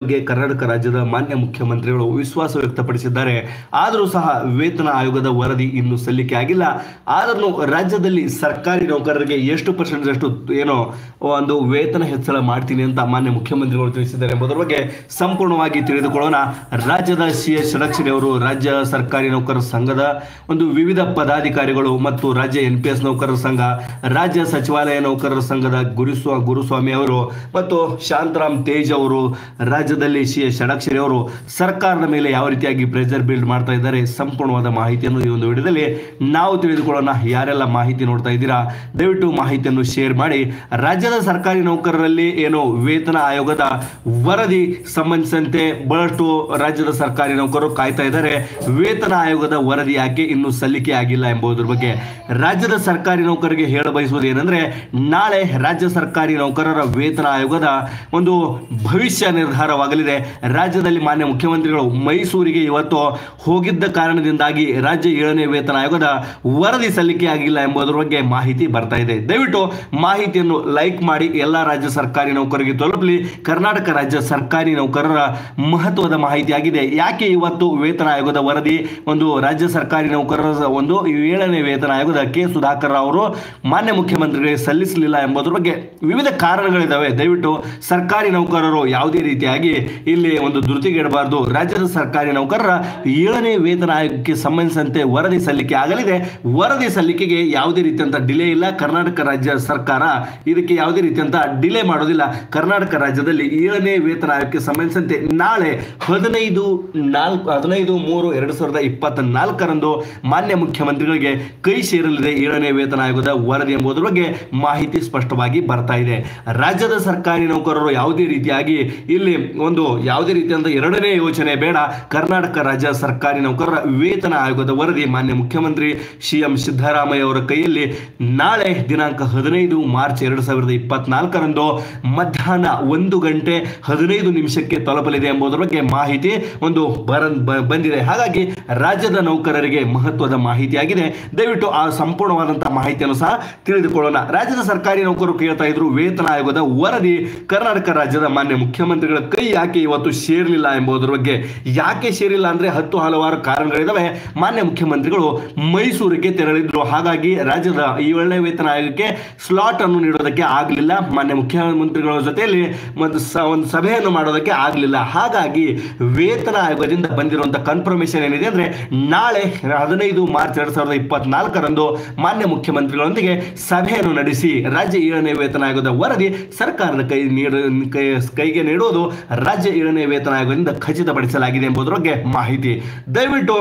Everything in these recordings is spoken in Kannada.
ಬಗ್ಗೆ ಕರ್ನಾಟಕ ರಾಜ್ಯದ ಮಾನ್ಯ ಮುಖ್ಯಮಂತ್ರಿಗಳು ವಿಶ್ವಾಸ ವ್ಯಕ್ತಪಡಿಸಿದ್ದಾರೆ ಆದರೂ ಸಹ ವೇತನ ಆಯೋಗದ ವರದಿ ಇನ್ನೂ ಸಲ್ಲಿಕೆ ಆಗಿಲ್ಲ ಆದರೂ ರಾಜ್ಯದಲ್ಲಿ ಸರ್ಕಾರಿ ನೌಕರರಿಗೆ ಎಷ್ಟು ಪರ್ಸೆಂಟ್ ಅಷ್ಟು ಏನೋ ಒಂದು ವೇತನ ಹೆಚ್ಚಳ ಮಾಡ್ತೀನಿ ಅಂತ ಮಾನ್ಯ ಮುಖ್ಯಮಂತ್ರಿಗಳು ತಿಳಿಸಿದ್ದಾರೆ ಎಂಬುದರ ಬಗ್ಗೆ ಸಂಪೂರ್ಣವಾಗಿ ತಿಳಿದುಕೊಳ್ಳೋಣ ರಾಜ್ಯದ ಸಿ ಎಸ್ ಷಡಕ್ಷರಿ ಅವರು ರಾಜ್ಯ ಸರ್ಕಾರಿ ನೌಕರರ ಸಂಘದ ಒಂದು ವಿವಿಧ ಪದಾಧಿಕಾರಿಗಳು ಮತ್ತು ರಾಜ್ಯ ಎನ್ ಪಿ ಎಸ್ ನೌಕರರ ಸಂಘ ರಾಜ್ಯ ಸಚಿವಾಲಯ ನೌಕರರ ಸಂಘದ ಗುರುಸ್ವಾ ಗುರುಸ್ವಾಮಿ ಅವರು ಮತ್ತು ಶಾಂತರಾಮ್ ತೇಜ್ ಅವರು ರಾಜ್ಯದಲ್ಲಿ ಸಿ ಎಸ್ ಷಡಕ್ಷರಿ ಅವರು ಸರ್ಕಾರದ ಮೇಲೆ ಯಾವ ರೀತಿಯಾಗಿ ಪ್ರೆಷರ್ ಬಿಲ್ಡ್ ಮಾಡ್ತಾ ಇದ್ದಾರೆ ಸಂಪೂರ್ಣವಾದ ಮಾಹಿತಿಯನ್ನು ಈ ಒಂದು ವಿಡಿಯೋದಲ್ಲಿ ನಾವು ತಿಳಿದುಕೊಳ್ಳೋಣ ಯಾರೆಲ್ಲ ಮಾಹಿತಿ ನೋಡ್ತಾ ಇದ್ದೀರಾ ದಯವಿಟ್ಟು ಮಾಹಿತಿಯನ್ನು ಶೇರ್ ಮಾಡಿ ರಾಜ್ಯದ ಸರ್ಕಾರಿ ನೌಕರರಲ್ಲಿ ಏನು ವೇತನ ಆಯೋಗದ ವರದಿ ಸಂಬಂಧಿಸಿದಂತೆ ಬಹಳಷ್ಟು ರಾಜ್ಯದ ಸರ್ಕಾರಿ ನೌಕರರು ಕಾಯ್ತಾ ಇದ್ದಾರೆ ವೇತನ ಆಯೋಗದ ವರದಿ ಯಾಕೆ ಇನ್ನೂ ಸಲ್ಲಿಕೆ ಆಗಿಲ್ಲ ಎಂಬುದರ ಬಗ್ಗೆ ರಾಜ್ಯದ ಸರ್ಕಾರಿ ನೌಕರರಿಗೆ ಹೇಳ ಬಯಸುವುದು ಏನಂದ್ರೆ ನಾಳೆ ರಾಜ್ಯ ಸರ್ಕಾರಿ ನೌಕರರ ವೇತನ ಆಯೋಗದ ಒಂದು ಭವಿಷ್ಯ ನಿರ್ಧಾರವಾಗಲಿದೆ ರಾಜ್ಯದಲ್ಲಿ ಮಾನ್ಯ ಮುಖ್ಯಮಂತ್ರಿಗಳು ಮೈಸೂರಿಗೆ ಇವತ್ತು ಹೋಗಿದ್ದ ಕಾರಣದಿಂದಾಗಿ ರಾಜ್ಯ ಏಳನೇ ವೇತನ ಆಯೋಗದ ವರದಿ ಸಲ್ಲಿಕೆ ಆಗಿಲ್ಲ ಎಂಬುದರ ಬಗ್ಗೆ ಮಾಹಿತಿ ಬರ್ತಾ ಇದೆ ದಯವಿಟ್ಟು ಮಾಹಿತಿಯನ್ನು ಲೈಕ್ ಮಾಡಿ ಎಲ್ಲ ರಾಜ್ಯ ಸರ್ಕಾರಿ ನೌಕರರಿಗೆ ತಲುಪಲಿ ಕರ್ನಾಟಕ ರಾಜ್ಯ ಸರ್ಕಾರಿ ನೌಕರರ ಮಹತ್ವದ ಮಾಹಿತಿ ಆಗಿದೆ ಯಾಕೆ ಇವತ್ತು ವೇತನ ಆಯೋಗದ ವರದಿ ಒಂದು ರಾಜ್ಯ ಸರ್ಕಾರಿ ನೌಕರರ ಒಂದು ಏಳನೇ ವೇತನ ಆಯೋಗದ ಕೆ ಸುಧಾಕರ್ ರಾವ್ ಅವರು ಮಾನ್ಯ ಮುಖ್ಯಮಂತ್ರಿಗಳಿಗೆ ಸಲ್ಲಿಸಲಿಲ್ಲ ಎಂಬುದರ ಬಗ್ಗೆ ವಿವಿಧ ಕಾರಣಗಳಿದ್ದಾವೆ ದಯವಿಟ್ಟು ಸರ್ಕಾರಿ ನೌಕರರು ಯಾವುದೇ ರೀತಿಯಾಗಿ ಇಲ್ಲಿ ಒಂದು ಧೃತಿಗೆಡಬಾರದು ರಾಜ್ಯದ ಸರ್ಕಾರಿ ನೌಕರರ ಏಳನೇ ವೇತನ ಆಯೋಗಕ್ಕೆ ಸಂಬಂಧಿಸಿದಂತೆ ವರದಿ ಸಲ್ಲಿಕೆ ಆಗಲಿದೆ ವರದಿ ಸಲ್ಲಿಕೆಗೆ ಯಾವುದೇ ರೀತಿಯಂತ ಡಿಲೇ ಇಲ್ಲ ಕರ್ನಾಟಕ ರಾಜ್ಯ ಸರ್ಕಾರ ಇದಕ್ಕೆ ಯಾವುದೇ ರೀತಿಯಂತ ಡಿಲೇ ಮಾಡೋದಿಲ್ಲ ಕರ್ನಾಟಕ ರಾಜ್ಯದಲ್ಲಿ ಏಳನೇ ವೇತನ ಆಯೋಗಕ್ಕೆ ಸಂಬಂಧಿಸಿದಂತೆ ನಾಳೆ ಹದಿನೈದು ನಾಲ್ಕು ಹದಿನೈದು ಮೂರು ಎರಡು ಸಾವಿರದ ಇಪ್ಪತ್ತ ನಾಲ್ಕರಂದು ಮಾನ್ಯ ಮುಖ್ಯಮಂತ್ರಿಗಳಿಗೆ ಕೈ ಸೇರಲಿದೆ ಏಳನೇ ವೇತನ ಆಯೋಗದ ವರದಿ ಎಂಬುದರ ಬಗ್ಗೆ ಮಾಹಿತಿ ಸ್ಪಷ್ಟವಾಗಿ ಬರ್ತಾ ಇದೆ ರಾಜ್ಯದ ಸರ್ಕಾರಿ ನೌಕರರು ಯಾವುದೇ ರೀತಿಯಾಗಿ ಇಲ್ಲಿ ಒಂದು ಯಾವುದೇ ರೀತಿಯಾದ ಎರಡನೇ ಯೋಚನೆ ಬೇಡ ಕರ್ನಾಟಕ ರಾಜ್ಯ ಸರ್ಕಾರಿ ನೌಕರರ ವೇತನ ಆಯೋಗದ ವರದಿ ಮಾನ್ಯ ಮುಖ್ಯಮಂತ್ರಿ ಸಿ ಎಂ ಸಿದ್ದರಾಮಯ್ಯ ಅವರ ಕೈಯಲ್ಲಿ ನಾಳೆ ದಿನಾಂಕ ಹದಿನೈದು ಮಾರ್ಚ್ ಎರಡು ಸಾವಿರದ ಇಪ್ಪತ್ನಾಲ್ಕರಂದು ಮಧ್ಯಾಹ್ನ ಒಂದು ಗಂಟೆ ಹದಿನೈದು ನಿಮಿಷಕ್ಕೆ ತಲುಪಲಿದೆ ಎಂಬುದರ ಬಗ್ಗೆ ಮಾಹಿತಿ ಒಂದು ಬರ ಬ- ಬಂದಿದೆ ಹಾಗಾಗಿ ರಾಜ್ಯದ ನೌಕರರಿಗೆ ಮಹತ್ವದ ಮಾಹಿತಿಯಾಗಿದೆ ದಯವಿಟ್ಟು ಆ ಸಂಪೂರ್ಣವಾದಂತಹ ಮಾಹಿತಿಯನ್ನು ಸಹ ತಿಳಿದುಕೊಳ್ಳೋಣ ರಾಜ್ಯದ ಸರ್ಕಾರಿ ನೌಕರರು ಕೇಳ್ತಾ ಇದ್ರು ವೇತನ ಆಯೋಗದ ವರದಿ ಕರ್ನಾಟಕ ರಾಜ್ಯದ ಮಾನ್ಯ ಮುಖ್ಯಮಂತ್ರಿಗಳ ಕೈ ಯಾಕೆ ಇವತ್ತು ಸೇರಲಿಲ್ಲ ಎಂಬುದರ ಬಗ್ಗೆ ಯಾಕೆ ಸೇರಿಲ್ಲ ಅಂದ್ರೆ ಹತ್ತು ಹಲವಾರು ಕಾರಣಗಳಿದಾವೆ ಮಾನ್ಯ ಮುಖ್ಯಮಂತ್ರಿಗಳು ಮೈಸೂರಿಗೆ ತೆರಳಿದ್ರು ಹಾಗಾಗಿ ರಾಜ್ಯದ ಈ ಏಳನೇ ವೇತನ ಆಯೋಗಕ್ಕೆ ಸ್ಲಾಟ್ ಅನ್ನು ನೀಡೋದಕ್ಕೆ ಆಗಲಿಲ್ಲ ಮಾನ್ಯ ಮುಖ್ಯಮಂತ್ರಿಗಳ ಜೊತೆಯಲ್ಲಿ ಒಂದು ಸ- ಒಂದು ಸಭೆಯನ್ನು ಮಾಡೋದಕ್ಕೆ ಆಗಲಿಲ್ಲ ಹಾಗಾಗಿ ವೇತನ ಆಯೋಗದಿಂದ ಬಂದಿರುವಂತಹ ಕನ್ಫರ್ಮೇಶನ್ ಏನಿದೆ ಅಂದ್ರೆ ನಾಳೆ ಹದಿನೈದು ಮಾರ್ಚ್ ಎರಡ್ ಸಾವಿರದ ಇಪ್ಪತ್ನಾಲ್ಕರಂದು ಮಾನ್ಯ ಮುಖ್ಯಮಂತ್ರಿಗಳೊಂದಿಗೆ ಸಭೆಯನ್ನು ನಡೆಸಿ ರಾಜ್ಯ ಏಳನೇ ವೇತನ ಆಯೋಗದ ವರದಿ ಸರ್ಕಾರದ ಕೈ ನೀಡ ಕೈ- ಕೈಗೆ ನೀಡುವುದು ರಾಜ್ಯ ಏಳನೇ ವೇತನ ಆಯೋಗದಿಂದ ಖಚಿತಪಡಿಸಲಾಗಿದೆ ಎಂಬುದರ ಬಗ್ಗೆ ಮಾಹಿತಿ ದಯವಿಟ್ಟು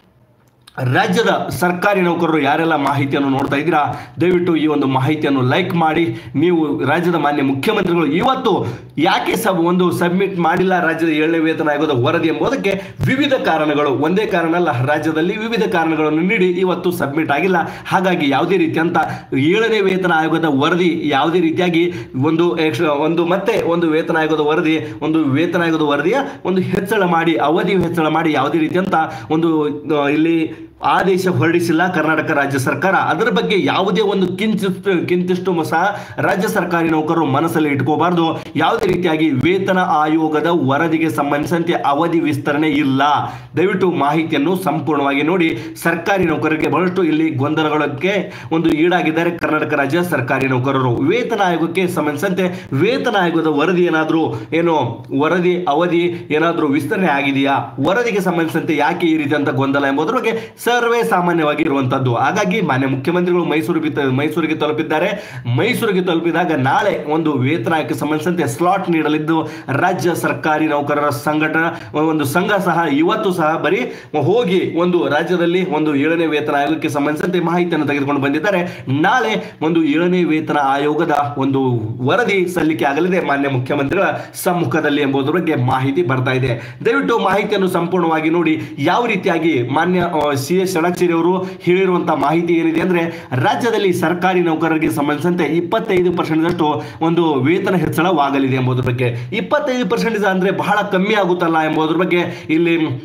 ರಾಜ್ಯದ ಸರ್ಕಾರಿ ನೌಕರರು ಯಾರೆಲ್ಲ ಮಾಹಿತಿಯನ್ನು ನೋಡ್ತಾ ಇದ್ದೀರಾ ದಯವಿಟ್ಟು ಈ ಒಂದು ಮಾಹಿತಿಯನ್ನು ಲೈಕ್ ಮಾಡಿ ನೀವು ರಾಜ್ಯದ ಮಾನ್ಯ ಮುಖ್ಯಮಂತ್ರಿಗಳು ಇವತ್ತು ಯಾಕೆ ಸಬ್ ಒಂದು ಸಬ್ಮಿಟ್ ಮಾಡಿಲ್ಲ ರಾಜ್ಯದ ಏಳನೇ ವೇತನ ಆಯೋಗದ ವರದಿ ಎಂಬುದಕ್ಕೆ ವಿವಿಧ ಕಾರಣಗಳು ಒಂದೇ ಕಾರಣ ಅಲ್ಲ ರಾಜ್ಯದಲ್ಲಿ ವಿವಿಧ ಕಾರಣಗಳನ್ನು ನೀಡಿ ಇವತ್ತು ಸಬ್ಮಿಟ್ ಆಗಿಲ್ಲ ಹಾಗಾಗಿ ಯಾವುದೇ ರೀತಿಯಂತ ಏಳನೇ ವೇತನ ಆಯೋಗದ ವರದಿ ಯಾವುದೇ ರೀತಿಯಾಗಿ ಒಂದು ಎಕ್ಸ್ಟ್ರಾ ಒಂದು ಮತ್ತೆ ಒಂದು ವೇತನ ಆಯೋಗದ ವರದಿ ಒಂದು ವೇತನ ಆಯೋಗದ ವರದಿಯ ಒಂದು ಹೆಚ್ಚಳ ಮಾಡಿ ಅವಧಿ ಹೆಚ್ಚಳ ಮಾಡಿ ಯಾವುದೇ ರೀತಿಯಂತ ಒಂದು ಆ, ಇಲ್ಲಿ ಆದೇಶ ಹೊರಡಿಸಿಲ್ಲ ಕರ್ನಾಟಕ ರಾಜ್ಯ ಸರ್ಕಾರ ಅದರ ಬಗ್ಗೆ ಯಾವುದೇ ಒಂದು ಕಿಂಚಿಷ್ಟು ಕಿಂತಿಷ್ಟು ಸಹ ರಾಜ್ಯ ಸರ್ಕಾರಿ ನೌಕರರು ಮನಸ್ಸಲ್ಲಿ ಇಟ್ಕೋಬಾರ್ದು ಯಾವುದೇ ರೀತಿಯಾಗಿ ವೇತನ ಆಯೋಗದ ವರದಿಗೆ ಸಂಬಂಧಿಸಿದಂತೆ ಅವಧಿ ವಿಸ್ತರಣೆ ಇಲ್ಲ ದಯವಿಟ್ಟು ಮಾಹಿತಿಯನ್ನು ಸಂಪೂರ್ಣವಾಗಿ ನೋಡಿ ಸರ್ಕಾರಿ ನೌಕರರಿಗೆ ಬಹಳಷ್ಟು ಇಲ್ಲಿ ಗೊಂದಲಗಳಕ್ಕೆ ಒಂದು ಈಡಾಗಿದ್ದಾರೆ ಕರ್ನಾಟಕ ರಾಜ್ಯ ಸರ್ಕಾರಿ ನೌಕರರು ವೇತನ ಆಯೋಗಕ್ಕೆ ಸಂಬಂಧಿಸಿದಂತೆ ವೇತನ ಆಯೋಗದ ವರದಿ ಏನಾದರೂ ಏನು ವರದಿ ಅವಧಿ ಏನಾದರೂ ವಿಸ್ತರಣೆ ಆಗಿದೆಯಾ ವರದಿಗೆ ಸಂಬಂಧಿಸಿದಂತೆ ಯಾಕೆ ಈ ರೀತಿ ಅಂತ ಗೊಂದಲ ಎಂಬುದರ ಬಗ್ಗೆ ಸರ್ವೇ ಸಾಮಾನ್ಯವಾಗಿ ಇರುವಂತದ್ದು ಹಾಗಾಗಿ ಮಾನ್ಯ ಮುಖ್ಯಮಂತ್ರಿಗಳು ಮೈಸೂರಿಗೆ ತ- ಮೈಸೂರಿಗೆ ತಲುಪಿದ್ದಾರೆ ಮೈಸೂರಿಗೆ ತಲುಪಿದಾಗ ನಾಳೆ ಒಂದು ವೇತನ ಆಯೋಗಕ್ಕೆ ಸಂಬಂಧಿಸಿದಂತೆ ಸ್ಲಾಟ್ ನೀಡಲಿದ್ದು ರಾಜ್ಯ ಸರ್ಕಾರಿ ನೌಕರರ ಸಂಘಟನಾ ಒಂದು ಸಂಘ ಸಹ ಇವತ್ತು ಸಹ ಬರೀ ಹೋಗಿ ಒಂದು ರಾಜ್ಯದಲ್ಲಿ ಒಂದು ಏಳನೇ ವೇತನ ಆಯೋಗಕ್ಕೆ ಸಂಬಂಧಿಸಿದಂತೆ ಮಾಹಿತಿಯನ್ನು ತೆಗೆದುಕೊಂಡು ಬಂದಿದ್ದಾರೆ ನಾಳೆ ಒಂದು ಏಳನೇ ವೇತನ ಆಯೋಗದ ಒಂದು ವರದಿ ಸಲ್ಲಿಕೆ ಆಗಲಿದೆ ಮಾನ್ಯ ಮುಖ್ಯಮಂತ್ರಿಗಳ ಸಮ್ಮುಖದಲ್ಲಿ ಎಂಬುದರ ಬಗ್ಗೆ ಮಾಹಿತಿ ಬರ್ತಾ ಇದೆ ದಯವಿಟ್ಟು ಮಾಹಿತಿಯನ್ನು ಸಂಪೂರ್ಣವಾಗಿ ನೋಡಿ ಯಾವ ರೀತಿಯಾಗಿ ಮಾನ್ಯ ಸಿ ಎಸ್ ಷಡಕ್ಷರಿ ಅವರು ಹೇಳಿರುವಂತಹ ಮಾಹಿತಿ ಏನಿದೆ ಅಂದ್ರೆ ರಾಜ್ಯದಲ್ಲಿ ಸರ್ಕಾರಿ ನೌಕರರಿಗೆ ಸಂಬಂಧಿಸಿದಂತೆ ಇಪ್ಪತ್ತೈದು ಪರ್ಸೆಂಟ್ದಷ್ಟು ಒಂದು ವೇತನ ಹೆಚ್ಚಳವಾಗಲಿದೆ ಎಂಬುದರ ಬಗ್ಗೆ ಇಪ್ಪತ್ತೈದು ಪರ್ಸೆಂಟ್ ಅಂದ್ರೆ ಬಹಳ ಕಮ್ಮಿ ಆಗುತ್ತಲ್ಲ ಎಂಬುದರ ಬಗ್ಗೆ ಇಲ್ಲಿ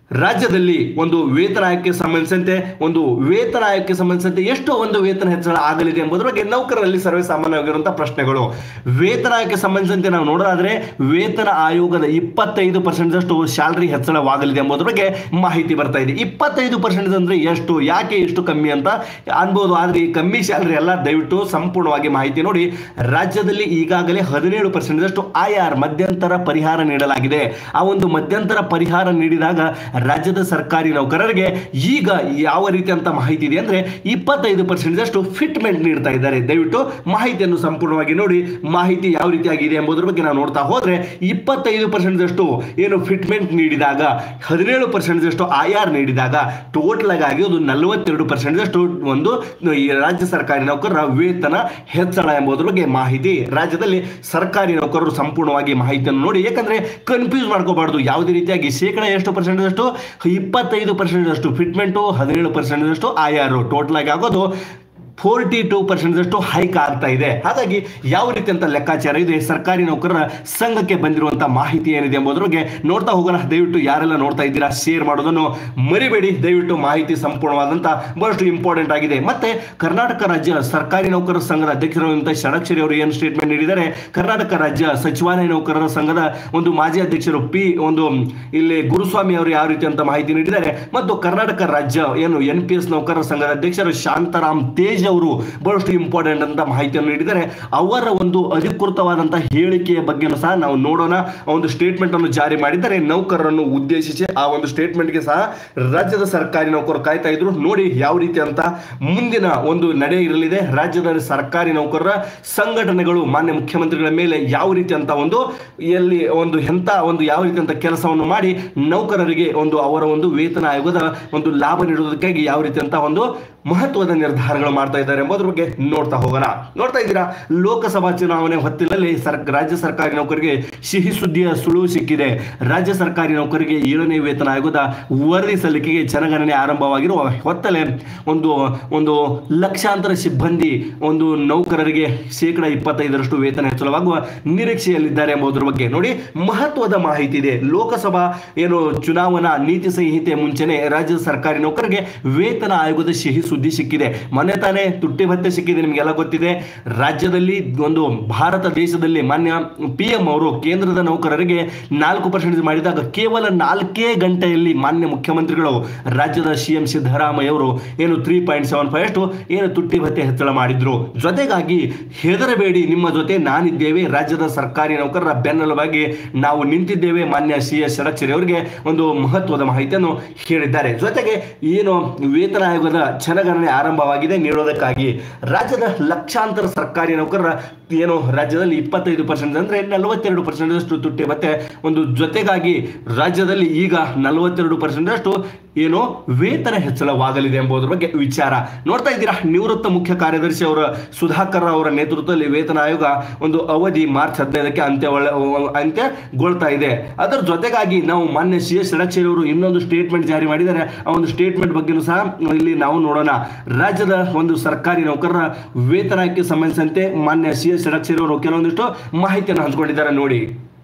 ರಾಜ್ಯದಲ್ಲಿ ಒಂದು ವೇತನ ಆಯೋಗಕ್ಕೆ ಸಂಬಂಧಿಸಿದಂತೆ ಒಂದು ವೇತನ ಆಯೋಗಕ್ಕೆ ಸಂಬಂಧಿಸಿದಂತೆ ಎಷ್ಟು ಒಂದು ವೇತನ ಹೆಚ್ಚಳ ಆಗಲಿದೆ ಎಂಬುದರ ಬಗ್ಗೆ ನೌಕರರಲ್ಲಿ ಸರ್ವೇ ಸಾಮಾನ್ಯವಾಗಿರುವಂತಹ ಪ್ರಶ್ನೆಗಳು ವೇತನ ಆಯೋಗಕ್ಕೆ ಸಂಬಂಧಿಸಿದಂತೆ ನಾವು ನೋಡೋದಾದ್ರೆ ವೇತನ ಆಯೋಗದ ಇಪ್ಪತ್ತೈದು ಪರ್ಸೆಂಟ್ ಅಷ್ಟು ಸ್ಯಾಲರಿ ಹೆಚ್ಚಳವಾಗಲಿದೆ ಎಂಬುದರ ಬಗ್ಗೆ ಮಾಹಿತಿ ಬರ್ತಾ ಇದೆ ಇಪ್ಪತ್ತೈದು ಪರ್ಸೆಂಟ್ ಅಂದ್ರೆ ಎಷ್ಟು ಯಾಕೆ ಇಷ್ಟು ಕಮ್ಮಿ ಅಂತ ಅನ್ಬೋದು ಆದ್ರೆ ಈ ಕಮ್ಮಿ ಸ್ಯಾಲರಿ ಎಲ್ಲ ದಯವಿಟ್ಟು ಸಂಪೂರ್ಣವಾಗಿ ಮಾಹಿತಿ ನೋಡಿ ರಾಜ್ಯದಲ್ಲಿ ಈಗಾಗಲೇ ಹದಿನೇಳು ಪರ್ಸೆಂಟ್ ಅಷ್ಟು ಐ ಆರ್ ಮಧ್ಯಂತರ ಪರಿಹಾರ ನೀಡಲಾಗಿದೆ ಆ ಒಂದು ಮಧ್ಯಂತರ ಪರಿಹಾರ ನೀಡಿದಾಗ ರಾಜ್ಯದ ಸರ್ಕಾರಿ ನೌಕರರಿಗೆ ಈಗ ಯಾವ ರೀತಿಯಂತ ಮಾಹಿತಿ ಇದೆ ಅಂದ್ರೆ ಇಪ್ಪತ್ತೈದು ಪರ್ಸೆಂಟ್ ಅಷ್ಟು ಫಿಟ್ಮೆಂಟ್ ನೀಡ್ತಾ ಇದ್ದಾರೆ ದಯವಿಟ್ಟು ಮಾಹಿತಿಯನ್ನು ಸಂಪೂರ್ಣವಾಗಿ ನೋಡಿ ಮಾಹಿತಿ ಯಾವ ರೀತಿಯಾಗಿದೆ ಎಂಬುದರ ಬಗ್ಗೆ ನಾವು ನೋಡ್ತಾ ಹೋದ್ರೆ ಇಪ್ಪತ್ತೈದು ಪರ್ಸೆಂಟ್ ಅಷ್ಟು ಏನು ಫಿಟ್ಮೆಂಟ್ ನೀಡಿದಾಗ ಹದಿನೇಳು ಪರ್ಸೆಂಟ್ ಅಷ್ಟು ಐ ಆರ್ ನೀಡಿದಾಗ ಟೋಟಲ್ ಆಗಿ ಅದು ನಲವತ್ತೆರಡು ಪರ್ಸೆಂಟ್ ಅಷ್ಟು ಒಂದು ಈ ರಾಜ್ಯ ಸರ್ಕಾರಿ ನೌಕರರ ವೇತನ ಹೆಚ್ಚಳ ಎಂಬುದರ ಬಗ್ಗೆ ಮಾಹಿತಿ ರಾಜ್ಯದಲ್ಲಿ ಸರ್ಕಾರಿ ನೌಕರರು ಸಂಪೂರ್ಣವಾಗಿ ಮಾಹಿತಿಯನ್ನು ನೋಡಿ ಯಾಕಂದ್ರೆ ಕನ್ಫ್ಯೂಸ್ ಮಾಡ್ಕೋಬಾರ್ದು ಯಾವುದೇ ರೀತಿಯಾಗಿ ಶೇಕಡ ಎಷ್ಟು ಪರ್ಸೆಂಟ್ ಅಷ್ಟು ಇಪ್ಪತ್ತೈದು ಪರ್ಸೆಂಟ್ ಅಷ್ಟು ಫಿಟ್ಮೆಂಟು ಹದಿನೇಳು ಪರ್ಸೆಂಟ್ ಅಷ್ಟು ಐ ಆರ್ ಟೋಟಲ್ ಆಗಿ ಆಗೋದು ಫೋರ್ಟಿ ಟೂ ಪರ್ಸೆಂಟ್ ಅಷ್ಟು ಹೈಕ್ ಆಗ್ತಾ ಇದೆ ಹಾಗಾಗಿ ಯಾವ ರೀತಿ ಅಂತ ಲೆಕ್ಕಾಚಾರ ಇದೆ ಸರ್ಕಾರಿ ನೌಕರರ ಸಂಘಕ್ಕೆ ಬಂದಿರುವಂತಹ ಮಾಹಿತಿ ಏನಿದೆ ಎಂಬುದ್ರ ಬಗ್ಗೆ ನೋಡ್ತಾ ಹೋಗೋಣ ದಯವಿಟ್ಟು ಯಾರೆಲ್ಲ ನೋಡ್ತಾ ಇದ್ದೀರಾ ಶೇರ್ ಮಾಡೋದನ್ನು ಮರಿಬೇಡಿ ದಯವಿಟ್ಟು ಮಾಹಿತಿ ಸಂಪೂರ್ಣವಾದಂತ ಬಹಳಷ್ಟು ಇಂಪಾರ್ಟೆಂಟ್ ಆಗಿದೆ ಮತ್ತೆ ಕರ್ನಾಟಕ ರಾಜ್ಯ ಸರ್ಕಾರಿ ನೌಕರರ ಸಂಘದ ಅಧ್ಯಕ್ಷರಾದಂತಹ ಷಡಕ್ಷರಿ ಅವರು ಏನು ಸ್ಟೇಟ್ಮೆಂಟ್ ನೀಡಿದ್ದಾರೆ ಕರ್ನಾಟಕ ರಾಜ್ಯ ಸಚಿವಾಲಯ ನೌಕರರ ಸಂಘದ ಒಂದು ಮಾಜಿ ಅಧ್ಯಕ್ಷರು ಪಿ ಒಂದು ಇಲ್ಲಿ ಗುರುಸ್ವಾಮಿ ಅವರು ಯಾವ ರೀತಿ ಅಂತ ಮಾಹಿತಿ ನೀಡಿದ್ದಾರೆ ಮತ್ತು ಕರ್ನಾಟಕ ರಾಜ್ಯ ಏನು ಎನ್ ಪಿ ಎಸ್ ನೌಕರರ ಸಂಘದ ಅಧ್ಯಕ್ಷರು ಶಾಂತಾರಾಮ್ ತೇಜ್ ಅವರು ಬಹಳಷ್ಟು ಇಂಪಾರ್ಟೆಂಟ್ ಅಂತ ಮಾಹಿತಿಯನ್ನು ನೀಡಿದ್ದಾರೆ ಅವರ ಒಂದು ಅಧಿಕೃತವಾದಂತಹ ಹೇಳಿಕೆಯ ಬಗ್ಗೆ ಸಹ ನಾವು ನೋಡೋಣ ಆ ಒಂದು ಸ್ಟೇಟ್ಮೆಂಟ್ ಅನ್ನು ಜಾರಿ ಮಾಡಿದ್ದಾರೆ ನೌಕರರನ್ನು ಉದ್ದೇಶಿಸಿ ಆ ಒಂದು ಸ್ಟೇಟ್ಮೆಂಟ್ಗೆ ಸಹ ರಾಜ್ಯದ ಸರ್ಕಾರಿ ನೌಕರರು ಕಾಯ್ತಾ ಇದ್ರು ನೋಡಿ ಯಾವ ರೀತಿ ಅಂತ ಮುಂದಿನ ಒಂದು ನಡೆ ಇರಲಿದೆ ರಾಜ್ಯದ ಸರ್ಕಾರಿ ನೌಕರರ ಸಂಘಟನೆಗಳು ಮಾನ್ಯ ಮುಖ್ಯಮಂತ್ರಿಗಳ ಮೇಲೆ ಯಾವ ರೀತಿ ಅಂತ ಒಂದು ಎಲ್ಲಿ ಒಂದು ಎಂತ ಒಂದು ಯಾವ ರೀತಿ ಅಂತ ಕೆಲಸವನ್ನು ಮಾಡಿ ನೌಕರರಿಗೆ ಒಂದು ಅವರ ಒಂದು ವೇತನ ಆಯೋಗದ ಒಂದು ಲಾಭ ನೀಡುವುದಕ್ಕಾಗಿ ಯಾವ ರೀತಿ ಅಂತ ಒಂದು ಮಹತ್ವದ ನಿರ್ಧಾರಗಳು ಮಾಡ್ತಾ ಇದ್ದಾರೆ ಎಂಬುದ್ರ ಬಗ್ಗೆ ನೋಡ್ತಾ ಹೋಗೋಣ ನೋಡ್ತಾ ಇದ್ದೀರಾ ಲೋಕಸಭಾ ಚುನಾವಣೆ ಹೊತ್ತಿನಲ್ಲಿ ಸರ್ ರಾಜ್ಯ ಸರ್ಕಾರಿ ನೌಕರಿಗೆ ಸಿಹಿ ಸುದ್ದಿಯ ಸುಳುವು ಸಿಕ್ಕಿದೆ ರಾಜ್ಯ ಸರ್ಕಾರಿ ನೌಕರಿಗೆ ಏಳನೇ ವೇತನ ಆಯೋಗದ ವರದಿ ಸಲ್ಲಿಕೆಗೆ ಜನಗಣನೆ ಆರಂಭವಾಗಿರುವ ಹೊತ್ತಲೇ ಒಂದು ಒಂದು ಲಕ್ಷಾಂತರ ಸಿಬ್ಬಂದಿ ಒಂದು ನೌಕರರಿಗೆ ಶೇಕಡ ಇಪ್ಪತ್ತೈದರಷ್ಟು ವೇತನ ಹೆಚ್ಚಳವಾಗುವ ನಿರೀಕ್ಷೆಯಲ್ಲಿದ್ದಾರೆ ಎಂಬುದರ ಬಗ್ಗೆ ನೋಡಿ ಮಹತ್ವದ ಮಾಹಿತಿ ಇದೆ ಲೋಕಸಭಾ ಏನು ಚುನಾವಣಾ ನೀತಿ ಸಂಹಿತೆ ಮುಂಚೆನೆ ರಾಜ್ಯದ ಸರ್ಕಾರಿ ನೌಕರರಿಗೆ ವೇತನ ಆಯೋಗದ ಸಿಹಿ ಸುದ್ದಿ ಸಿಕ್ಕಿದೆ ಮೊನ್ನೆ ತಾನೇ ತುಟ್ಟಿ ಭತ್ಯೆ ಸಿಕ್ಕಿದೆ ನಿಮಗೆಲ್ಲ ಗೊತ್ತಿದೆ ರಾಜ್ಯದಲ್ಲಿ ಒಂದು ಭಾರತ ದೇಶದಲ್ಲಿ ಮಾನ್ಯ ಪಿ ಎಂ ಅವರು ಕೇಂದ್ರದ ನೌಕರರಿಗೆ ನಾಲ್ಕು ಪರ್ಸೆಂಟ್ ಮಾಡಿದಾಗ ಕೇವಲ ನಾಲ್ಕೇ ಗಂಟೆಯಲ್ಲಿ ಮಾನ್ಯ ಮುಖ್ಯಮಂತ್ರಿಗಳು ರಾಜ್ಯದ ಸಿ ಎಂ ಸಿದ್ದರಾಮಯ್ಯ ಅವರು ಏನು ತ್ರೀ ಪಾಯಿಂಟ್ ಸೆವೆನ್ ಫೈವ್ ಅಷ್ಟು ಏನು ತುಟ್ಟಿ ಭತ್ಯೆ ಹೆಚ್ಚಳ ಮಾಡಿದ್ರು ಜೊತೆಗಾಗಿ ಹೆದರಬೇಡಿ ನಿಮ್ಮ ಜೊತೆ ನಾನಿದ್ದೇವೆ ರಾಜ್ಯದ ಸರ್ಕಾರಿ ನೌಕರರ ಬೆನ್ನೆಲುಬಾಗಿ ನಾವು ನಿಂತಿದ್ದೇವೆ ಮಾನ್ಯ ಸಿ ಎಸ್ ಷಡಕ್ಷರಿ ಅವರಿಗೆ ಒಂದು ಮಹತ್ವದ ಮಾಹಿತಿಯನ್ನು ಹೇಳಿದ್ದಾರೆ ಜೊತೆಗೆ ಏನು ವೇತನ ಆಯೋಗದ ಜನಗಣನೆ ಆರಂಭವಾಗಿದೆ ನೀಡೋದಕ್ಕಾಗಿ ರಾಜ್ಯದ ಲಕ್ಷಾಂತರ ಸರ್ಕಾರಿ ನೌಕರರ ಏನು ರಾಜ್ಯದಲ್ಲಿ ಇಪ್ಪತ್ತೈದು ಪರ್ಸೆಂಟ್ ಅಂದ್ರೆ ನಲವತ್ತೆರಡು ಪರ್ಸೆಂಟ್ ಅಷ್ಟು ತುಟ್ಟಿ ಮತ್ತೆ ಒಂದು ಜೊತೆಗಾಗಿ ರಾಜ್ಯದಲ್ಲಿ ಈಗ ನಲವತ್ತೆರಡು ಪರ್ಸೆಂಟ್ ಅಷ್ಟು ಏನು ವೇತನ ಹೆಚ್ಚಳವಾಗಲಿದೆ ಎಂಬುದರ ಬಗ್ಗೆ ವಿಚಾರ ನೋಡ್ತಾ ಇದ್ದೀರಾ ನಿವೃತ್ತ ಮುಖ್ಯ ಕಾರ್ಯದರ್ಶಿ ಅವರ ಸುಧಾಕರ್ ಅವರ ನೇತೃತ್ವದಲ್ಲಿ ವೇತನ ಆಯೋಗ ಒಂದು ಅವಧಿ ಮಾರ್ಚ್ ಹದಿನೈದಕ್ಕೆ ಅಂತ್ಯ ಅಂತ್ಯಗೊಳ್ತಾ ಇದೆ ಅದರ ಜೊತೆಗಾಗಿ ನಾವು ಮಾನ್ಯ ಸಿ ಎಸ್ ಷಡಕ್ಷರಿ ಅವರು ಇನ್ನೊಂದು ಸ್ಟೇಟ್ಮೆಂಟ್ ಜಾರಿ ಮಾಡಿದ್ದಾರೆ ಆ ಒಂದು ಸ್ಟೇಟ್ಮೆಂಟ್ ಬಗ್ಗೆನೂ ಸಹ ಇಲ್ಲಿ ನಾವು ನೋಡೋಣ ರಾಜ್ಯದ ಒಂದು ಸರ್ಕಾರಿ ನೌಕರರ ವೇತನಕ್ಕೆ ಸಂಬಂಧಿಸಿದಂತೆ ಮಾನ್ಯ ಸಿ ಎಸ್ ಷಡಕ್ಷರಿ ಅವರು ಕೆಲವೊಂದಿಷ್ಟು ಮಾಹಿತಿಯನ್ನು ಹಂಚಿಕೊಂಡಿದ್ದಾರೆ ನೋಡಿ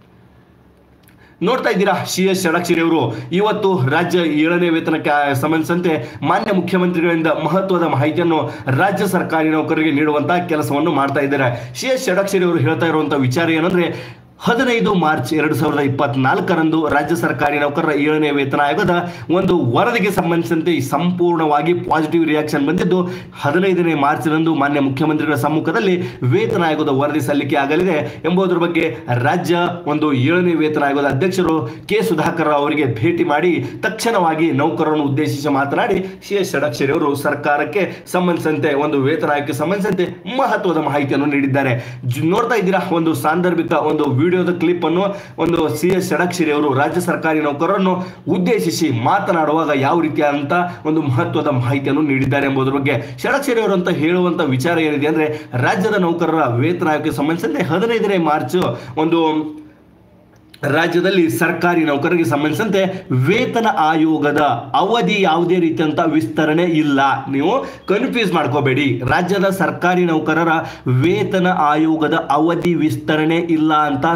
ನೋಡ್ತಾ ಇದ್ದೀರಾ ಸಿ ಎಸ್ ಷಡಕ್ಷರಿ ಅವರು ಇವತ್ತು ರಾಜ್ಯ ಏಳನೇ ವೇತನಕ್ಕೆ ಸಂಬಂಧಿಸಿದಂತೆ ಮಾನ್ಯ ಮುಖ್ಯಮಂತ್ರಿಗಳಿಂದ ಮಹತ್ವದ ಮಾಹಿತಿಯನ್ನು ರಾಜ್ಯ ಸರ್ಕಾರಿ ನೌಕರರಿಗೆ ನೀಡುವಂತಹ ಕೆಲಸವನ್ನು ಮಾಡ್ತಾ ಇದ್ದಾರೆ ಸಿ ಎಸ್ ಷಡಕ್ಷರಿ ಅವರು ಹೇಳ್ತಾ ಇರುವಂತಹ ವಿಚಾರ ಏನಂದ್ರೆ ಹದಿನೈದು ಮಾರ್ಚ್ ಎರಡು ಸಾವಿರದ ಇಪ್ಪತ್ನಾಲ್ಕರಂದು ರಾಜ್ಯ ಸರ್ಕಾರಿ ನೌಕರರ ಏಳನೇ ವೇತನ ಆಯೋಗದ ಒಂದು ವರದಿಗೆ ಸಂಬಂಧಿಸಿದಂತೆ ಸಂಪೂರ್ಣವಾಗಿ ಪಾಸಿಟಿವ್ ರಿಯಾಕ್ಷನ್ ಬಂದಿದ್ದು ಹದಿನೈದನೇ ಮಾರ್ಚ್ನಂದು ಮಾನ್ಯ ಮುಖ್ಯಮಂತ್ರಿಗಳ ಸಮ್ಮುಖದಲ್ಲಿ ವೇತನ ಆಯೋಗದ ವರದಿ ಸಲ್ಲಿಕೆ ಆಗಲಿದೆ ಎಂಬುದರ ಬಗ್ಗೆ ರಾಜ್ಯ ಒಂದು ಏಳನೇ ವೇತನ ಆಯೋಗದ ಅಧ್ಯಕ್ಷರು ಕೆ ಸುಧಾಕರ್ ಅವರಿಗೆ ಭೇಟಿ ಮಾಡಿ ತಕ್ಷಣವಾಗಿ ನೌಕರರನ್ನು ಉದ್ದೇಶಿಸಿ ಮಾತನಾಡಿ ಸಿ ಎಸ್ ಷಡಕ್ಷರಿ ಅವರು ಸರ್ಕಾರಕ್ಕೆ ಸಂಬಂಧಿಸಿದಂತೆ ಒಂದು ವೇತನ ಆಯೋಗಕ್ಕೆ ಸಂಬಂಧಿಸಿದಂತೆ ಮಹತ್ವದ ಮಾಹಿತಿಯನ್ನು ನೀಡಿದ್ದಾರೆ ಜ್- ನೋಡ್ತಾ ಇದ್ದೀರಾ ಒಂದು ಸಾಂದರ್ಭಿಕ ಒಂದು ವಿಡಿಯೋದ ಕ್ಲಿಪ್ ಅನ್ನು ಒಂದು ಸಿ ಎಸ್ ಷಡಕ್ಷರಿ ಅವರು ರಾಜ್ಯ ಸರ್ಕಾರಿ ನೌಕರರನ್ನು ಉದ್ದೇಶಿಸಿ ಮಾತನಾಡುವಾಗ ಯಾವ ರೀತಿಯಾದಂತ ಒಂದು ಮಹತ್ವದ ಮಾಹಿತಿಯನ್ನು ನೀಡಿದ್ದಾರೆ ಎಂಬುದರ ಬಗ್ಗೆ ಷಡಕ್ಷರಿ ಅವರು ಅಂತ ಹೇಳುವಂತ ವಿಚಾರ ಏನಿದೆ ಅಂದ್ರೆ ರಾಜ್ಯದ ನೌಕರರ ವೇತನ ಆಯೋಗಕ್ಕೆ ಸಂಬಂಧಿಸಿದಂತೆ ಹದಿನೈದನೇ ಮಾರ್ಚ್ ಒಂದು ರಾಜ್ಯದಲ್ಲಿ ಸರ್ಕಾರಿ ನೌಕರರಿಗೆ ಸಂಬಂಧಿಸಿದಂತೆ ವೇತನ ಆಯೋಗದ ಅವಧಿ ಯಾವುದೇ ರೀತಿಯಂತ ವಿಸ್ತರಣೆ ಇಲ್ಲ ನೀವು ಕನ್ಫ್ಯೂಸ್ ಮಾಡ್ಕೋಬೇಡಿ ರಾಜ್ಯದ ಸರ್ಕಾರಿ ನೌಕರರ ವೇತನ ಆಯೋಗದ ಅವಧಿ ವಿಸ್ತರಣೆ ಇಲ್ಲ ಅಂತ ಸ್ಪಷ್ಟ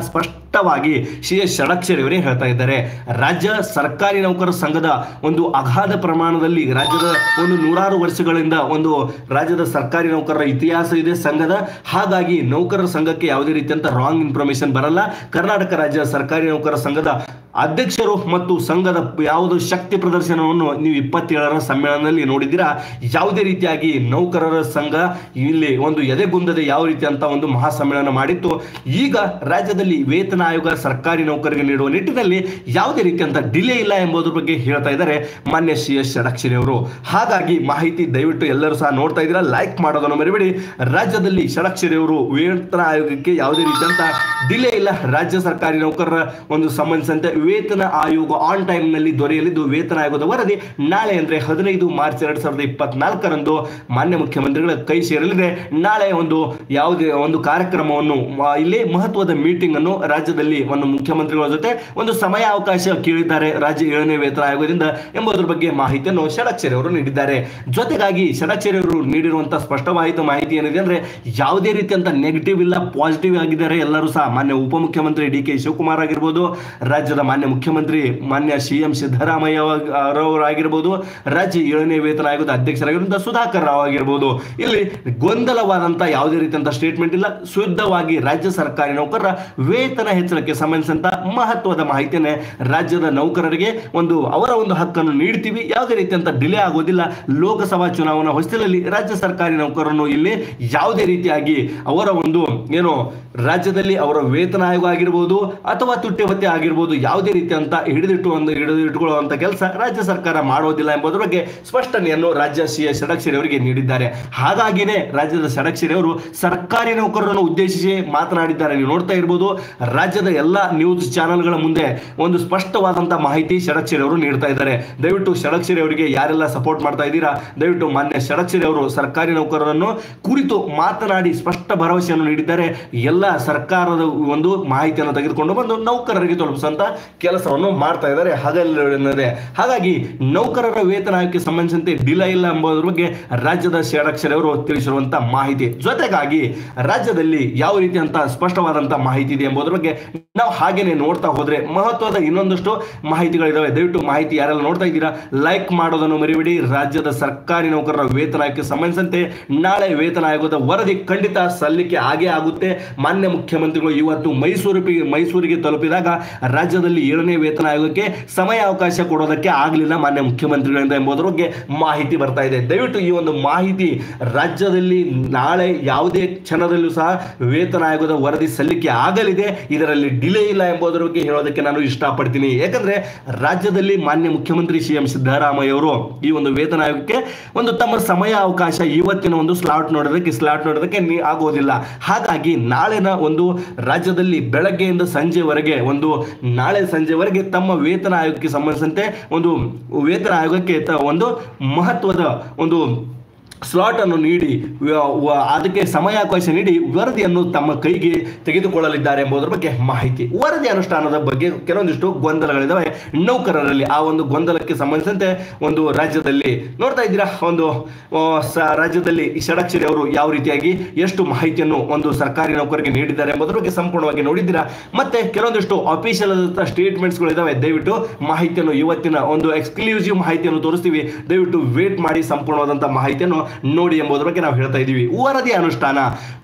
ಸ್ಪಷ್ಟವಾಗಿ ಸಿ ಎಸ್ ಷಡಕ್ಷರಿ ಅವರೇ ಹೇಳ್ತಾ ಇದ್ದಾರೆ ರಾಜ್ಯ ಸರ್ಕಾರಿ ನೌಕರರ ಸಂಘದ ಒಂದು ಅಗಾಧ ಪ್ರಮಾಣದಲ್ಲಿ ರಾಜ್ಯದ ಒಂದು ನೂರಾರು ವರ್ಷಗಳಿಂದ ಒಂದು ರಾಜ್ಯದ ಸರ್ಕಾರಿ ನೌಕರರ ಇತಿಹಾಸ ಇದೆ ಸಂಘದ ಹಾಗಾಗಿ ನೌಕರರ ಸಂಘಕ್ಕೆ ಯಾವುದೇ ರೀತಿಯಂತ ರಾಂಗ್ ಇನ್ಫಾರ್ಮೇಶನ್ ಬರಲ್ಲ ಕರ್ನಾಟಕ ರಾಜ್ಯ ಸರ್ಕಾರಿ ನೌಕರರ ಸಂಘದ ಅಧ್ಯಕ್ಷರು ಮತ್ತು ಸಂಘದ ಯಾವುದು ಶಕ್ತಿ ಪ್ರದರ್ಶನವನ್ನು ನೀವು ಇಪ್ಪತ್ತೇಳರ ಸಮ್ಮೇಳನದಲ್ಲಿ ನೋಡಿದ್ದೀರಾ ಯಾವುದೇ ರೀತಿಯಾಗಿ ನೌಕರರ ಸಂಘ ಇಲ್ಲಿ ಒಂದು ಎದೆಗುಂದದೆ ಯಾವ ರೀತಿ ಅಂತ ಒಂದು ಮಹಾ ಸಮ್ಮೇಳನ ಮಾಡಿತ್ತು ಈಗ ರಾಜ್ಯದಲ್ಲಿ ವೇತನ ಆಯೋಗ ಸರ್ಕಾರಿ ನೌಕರರಿಗೆ ನೀಡುವ ನಿಟ್ಟಿನಲ್ಲಿ ಯಾವುದೇ ರೀತಿಯಂತ ಡಿಲೇ ಇಲ್ಲ ಎಂಬುದರ ಬಗ್ಗೆ ಹೇಳ್ತಾ ಇದ್ದಾರೆ ಮಾನ್ಯ ಸಿ ಎಸ್ ಷಡಕ್ಷರಿ ಅವರು ಹಾಗಾಗಿ ಮಾಹಿತಿ ದಯವಿಟ್ಟು ಎಲ್ಲರೂ ಸಹ ನೋಡ್ತಾ ಇದ್ದೀರಾ ಲೈಕ್ ಮಾಡೋದನ್ನು ಮರಿಬೇಡಿ ರಾಜ್ಯದಲ್ಲಿ ಷಡಕ್ಷರಿ ಅವರು ವೇತನ ಆಯೋಗಕ್ಕೆ ಯಾವುದೇ ರೀತಿಯಂತ ಡಿಲೇ ಇಲ್ಲ ರಾಜ್ಯ ಸರ್ಕಾರಿ ನೌಕರರ ಒಂದು ಸಂಬಂಧಿಸಿದಂತೆ ವೇತನ ಆಯೋಗ ಆನ್ ಟೈಮ್ ನಲ್ಲಿ ದೊರೆಯಲಿದ್ದು ವೇತನ ಆಯೋಗದ ವರದಿ ನಾಳೆ ಅಂದ್ರೆ ಹದಿನೈದು ಮಾರ್ಚ್ ಎರಡ್ ಸಾವಿರದ ಇಪ್ಪತ್ನಾಲ್ಕರಂದು ಮಾನ್ಯ ಮುಖ್ಯಮಂತ್ರಿಗಳ ಕೈ ಸೇರಲಿದೆ ನಾಳೆ ಒಂದು ಯಾವುದೇ ಒಂದು ಕಾರ್ಯಕ್ರಮವನ್ನು ಆ, ಇಲ್ಲಿ ಮಹತ್ವದ ಮೀಟಿಂಗ್ ಅನ್ನು ರಾಜ್ಯದಲ್ಲಿ ಒಂದು ಮುಖ್ಯಮಂತ್ರಿಗಳ ಜೊತೆ ಒಂದು ಸಮಯ ಅವಕಾಶ ಕೇಳಿದ್ದಾರೆ ರಾಜ್ಯ ಏಳನೇ ವೇತನ ಆಯೋಗದಿಂದ ಎಂಬುದರ ಬಗ್ಗೆ ಮಾಹಿತಿಯನ್ನು ಷಡಕ್ಷರಿ ಅವರು ನೀಡಿದ್ದಾರೆ ಜೊತೆಗಾಗಿ ಷಡಕ್ಷರಿ ಅವರು ನೀಡಿರುವಂತಹ ಸ್ಪಷ್ಟವಾಯಿತು ಮಾಹಿತಿ ಏನಿದೆ ಅಂದ್ರೆ ಯಾವುದೇ ರೀತಿಯಂತ ನೆಗೆಟಿವ್ ಇಲ್ಲ ಪಾಸಿಟಿವ್ ಆಗಿದ್ದಾರೆ ಎಲ್ಲರೂ ಸಹ ಮಾನ್ಯ ಉಪಮುಖ್ಯಮಂತ್ರಿ ಡಿ ಕೆ ಶಿವಕುಮಾರ್ ಆಗಿರ್ಬೋದು ರಾಜ್ಯದ ಮಾನ್ಯ ಮುಖ್ಯಮಂತ್ರಿ ಮಾನ್ಯ ಸಿ ಎಂ ಸಿದ್ದರಾಮಯ್ಯ ಅವರಾಗಿರ್ಬೋದು ರಾಜ್ಯ ಏಳನೇ ವೇತನ ಆಯೋಗದ ಅಧ್ಯಕ್ಷರಾಗಿರುವಂತಹ ಸುಧಾಕರ್ ರಾವ್ ಆಗಿರ್ಬೋದು ಇಲ್ಲಿ ಗೊಂದಲವಾದಂತಹ ಯಾವುದೇ ರೀತಿಯಂತ ಸ್ಟೇಟ್ಮೆಂಟ್ ಇಲ್ಲ ಶುದ್ಧವಾಗಿ ರಾಜ್ಯ ಸರ್ಕಾರಿ ನೌಕರರ ವೇತನ ಹೆಚ್ಚಳಕ್ಕೆ ಸಂಬಂಧಿಸಿದಂತ ಮಹತ್ವದ ಮಾಹಿತಿಯನ್ನೇ ರಾಜ್ಯದ ನೌಕರರಿಗೆ ಒಂದು ಅವರ ಒಂದು ಹಕ್ಕನ್ನು ನೀಡ್ತೀವಿ ಯಾವುದೇ ರೀತಿಯಂತ ಡಿಲೇ ಆಗೋದಿಲ್ಲ ಲೋಕಸಭಾ ಚುನಾವಣಾ ಹೊಸದಲ್ಲಿ ರಾಜ್ಯ ಸರ್ಕಾರಿ ನೌಕರರನ್ನು ಇಲ್ಲಿ ಯಾವುದೇ ರೀತಿಯಾಗಿ ಅವರ ಒಂದು ಏನು ರಾಜ್ಯದಲ್ಲಿ ಅವರ ವೇತನ ಆಯೋಗ ಆಗಿರ್ಬೋದು ಅಥವಾ ತುಟ್ಟಿ ಭತ್ಯೆ ಆಗಿರ್ಬೋದು ಯಾವುದೇ ರೀತಿಯಂತ ಹಿಡಿದಿಟ್ಟು ಒಂದು ಹಿಡಿದಿಟ್ಟುಕೊಳ್ಳುವಂತ ಕೆಲಸ ರಾಜ್ಯ ಸರ್ಕಾರ ಮಾಡೋದಿಲ್ಲ ಎಂಬುದರ ಬಗ್ಗೆ ಸ್ಪಷ್ಟನೆಯನ್ನು ರಾಜ್ಯ ಸಿ ಎಸ್ ಷಡಕ್ಷರಿ ಅವರಿಗೆ ನೀಡಿದ್ದಾರೆ ಹಾಗಾಗಿನೇ ರಾಜ್ಯದ ಷಡಕ್ಷರಿ ಅವರು ಸರ್ಕಾರಿ ನೌಕರರನ್ನು ಉದ್ದೇಶಿಸಿ ಮಾತನಾಡಿದ್ದಾರೆ ನೀವು ನೋಡ್ತಾ ಇರ್ಬೋದು ರಾಜ್ಯದ ಎಲ್ಲ ನ್ಯೂಸ್ ಚಾನೆಲ್ಗಳ ಮುಂದೆ ಒಂದು ಸ್ಪಷ್ಟವಾದಂತಹ ಮಾಹಿತಿ ಷಡಕ್ಷರಿ ಅವರು ನೀಡ್ತಾ ಇದ್ದಾರೆ ದಯವಿಟ್ಟು ಷಡಕ್ಷರಿ ಅವರಿಗೆ ಯಾರೆಲ್ಲ ಸಪೋರ್ಟ್ ಮಾಡ್ತಾ ಇದ್ದೀರಾ ದಯವಿಟ್ಟು ಮಾನ್ಯ ಷಡಕ್ಷರಿ ಅವರು ಸರ್ಕಾರಿ ನೌಕರರನ್ನು ಕುರಿತು ಮಾತನಾಡಿ ಸ್ಪಷ್ಟ ಭರವಸೆಯನ್ನು ನೀಡಿದ್ದಾರೆ ಎಲ್ಲ ಸರ್ಕಾರದ ಒಂದು ಮಾಹಿತಿಯನ್ನು ತೆಗೆದುಕೊಂಡು ಬಂದು ನೌಕರರಿಗೆ ತಲುಪಿಸುವಂತ ಕೆಲಸವನ್ನು ಮಾಡ್ತಾ ಇದ್ದಾರೆ ಹಗಲಿದೆ ಹಾಗಾಗಿ ನೌಕರರ ವೇತನ ಆಯೋಗಕ್ಕೆ ಸಂಬಂಧಿಸಿದಂತೆ ಡಿಲೇ ಇಲ್ಲ ಎಂಬುದರ ಬಗ್ಗೆ ರಾಜ್ಯದ ಷಡಕ್ಷರಿ ಅವರು ತಿಳಿಸಿರುವಂತಹ ಮಾಹಿತಿ ಜೊತೆಗಾಗಿ ರಾಜ್ಯದಲ್ಲಿ ಯಾವ ರೀತಿಯಂತ ಸ್ಪಷ್ಟವಾದಂತಹ ಮಾಹಿತಿ ಇದೆ ಎಂಬುದರ ಬಗ್ಗೆ ನಾವು ಹಾಗೇನೆ ನೋಡ್ತಾ ಹೋದ್ರೆ ಮಹತ್ವದ ಇನ್ನೊಂದಷ್ಟು ಮಾಹಿತಿಗಳಿದಾವೆ ದಯವಿಟ್ಟು ಮಾಹಿತಿ ಯಾರೆಲ್ಲ ನೋಡ್ತಾ ಇದ್ದೀರಾ ಲೈಕ್ ಮಾಡೋದನ್ನು ಮರಿಬೇಡಿ ರಾಜ್ಯದ ಸರ್ಕಾರಿ ನೌಕರರ ವೇತನ ಆಯೋಗಕ್ಕೆ ಸಂಬಂಧಿಸಿದಂತೆ ನಾಳೆ ವೇತನ ಆಯೋಗದ ವರದಿ ಖಂಡಿತ ಸಲ್ಲಿಕೆ ಆಗೇ ಆಗುತ್ತೆ ಮಾನ್ಯ ಮುಖ್ಯಮಂತ್ರಿಗಳು ಇವತ್ತು ಮೈಸೂರಿಗೆ ಮೈಸೂರಿಗೆ ತಲುಪಿದಾಗ ರಾಜ್ಯದಲ್ಲಿ ಏಳನೇ ವೇತನ ಆಯೋಗಕ್ಕೆ ಸಮಯ ಅವಕಾಶ ಕೊಡೋದಕ್ಕೆ ಆಗಲಿಲ್ಲ ಮಾನ್ಯ ಮುಖ್ಯಮಂತ್ರಿಗಳಿಂದ ಎಂಬುದರ ಬಗ್ಗೆ ಮಾಹಿತಿ ಬರ್ತಾ ಇದೆ ದಯವಿಟ್ಟು ಈ ಒಂದು ಮಾಹಿತಿ ರಾಜ್ಯದಲ್ಲಿ ನಾಳೆ ಯಾವುದೇ ಕ್ಷಣದಲ್ಲೂ ಸಹ ವೇತನ ಆಯೋಗದ ವರದಿ ಸಲ್ಲಿಕೆ ಆಗಲಿದೆ ಇದರಲ್ಲಿ ಡಿಲೇ ಇಲ್ಲ ಎಂಬುದರ ಬಗ್ಗೆ ಹೇಳೋದಕ್ಕೆ ನಾನು ಇಷ್ಟಪಡ್ತೀನಿ ಯಾಕಂದ್ರೆ ರಾಜ್ಯದಲ್ಲಿ ಮಾನ್ಯ ಮುಖ್ಯಮಂತ್ರಿ ಸಿ ಎಂ ಸಿದ್ದರಾಮಯ್ಯ ಅವರು ಈ ಒಂದು ವೇತನ ಆಯೋಗಕ್ಕೆ ಒಂದು ತಮ್ಮ ಸಮಯ ಅವಕಾಶ ಇವತ್ತಿನ ಒಂದು ಸ್ಲಾಟ್ ನೋಡೋದಕ್ಕೆ ಸ್ಲಾಟ್ ನೋಡೋದಕ್ಕೆ ನೀ ಆಗೋದಿಲ್ಲ ಹಾಗಾಗಿ ನಾಳಿನ ಒಂದು ರಾಜ್ಯದಲ್ಲಿ ಬೆಳಗ್ಗೆಯಿಂದ ಸಂಜೆವರೆಗೆ ಒಂದು ನಾಳೆ ಸಂಜೆವರೆಗೆ ತಮ್ಮ ವೇತನ ಆಯೋಗಕ್ಕೆ ಸಂಬಂಧಿಸಿದಂತೆ ಒಂದು ವೇತನ ಆಯೋಗಕ್ಕೆ ತ- ಒಂದು ಮಹತ್ವದ ಒಂದು ಸ್ಲಾಟ್ ಅನ್ನು ನೀಡಿ ವ- ವ- ಅದಕ್ಕೆ ಸಮಯಾವಕಾಶ ನೀಡಿ ವರದಿಯನ್ನು ತಮ್ಮ ಕೈಗೆ ತೆಗೆದುಕೊಳ್ಳಲಿದ್ದಾರೆ ಎಂಬುದರ ಬಗ್ಗೆ ಮಾಹಿತಿ ವರದಿ ಅನುಷ್ಠಾನದ ಬಗ್ಗೆ ಕೆಲವೊಂದಿಷ್ಟು ಗೊಂದಲಗಳಿದಾವೆ ನೌಕರರಲ್ಲಿ ಆ ಒಂದು ಗೊಂದಲಕ್ಕೆ ಸಂಬಂಧಿಸಿದಂತೆ ಒಂದು ರಾಜ್ಯದಲ್ಲಿ ನೋಡ್ತಾ ಇದ್ದೀರಾ ಒಂದು ಆ, ಸ- ರಾಜ್ಯದಲ್ಲಿ ಈ ಷಡಕ್ಷರಿ ಅವರು ಯಾವ ರೀತಿಯಾಗಿ ಎಷ್ಟು ಮಾಹಿತಿಯನ್ನು ಒಂದು ಸರ್ಕಾರಿ ನೌಕರಿಗೆ ನೀಡಿದ್ದಾರೆ ಎಂಬುದರ ಬಗ್ಗೆ ಸಂಪೂರ್ಣವಾಗಿ ನೋಡಿದ್ದೀರಾ ಮತ್ತೆ ಕೆಲವೊಂದಿಷ್ಟು ಅಫಿಷಿಯಲ್ ಸ್ಟೇಟ್ಮೆಂಟ್ಸ್ಗಳು ಇದಾವೆ ದಯವಿಟ್ಟು ಮಾಹಿತಿಯನ್ನು ಇವತ್ತಿನ ಒಂದು ಎಕ್ಸ್ಕ್ಲೂಸಿವ್ ಮಾಹಿತಿಯನ್ನು ತೋರಿಸ್ತೀವಿ ದಯವಿಟ್ಟು ವೇಟ್ ಮಾಡಿ ಸಂಪೂರ್ಣವಾದಂತಹ ಮಾಹಿತಿಯನ್ನು ನೋಡಿ ಎಂಬುದರ ಬಗ್ಗೆ ನಾವು ಹೇಳ್ತಾ ಇದ್ದೀವಿ ವರದಿ ಅನುಷ್ಠಾನ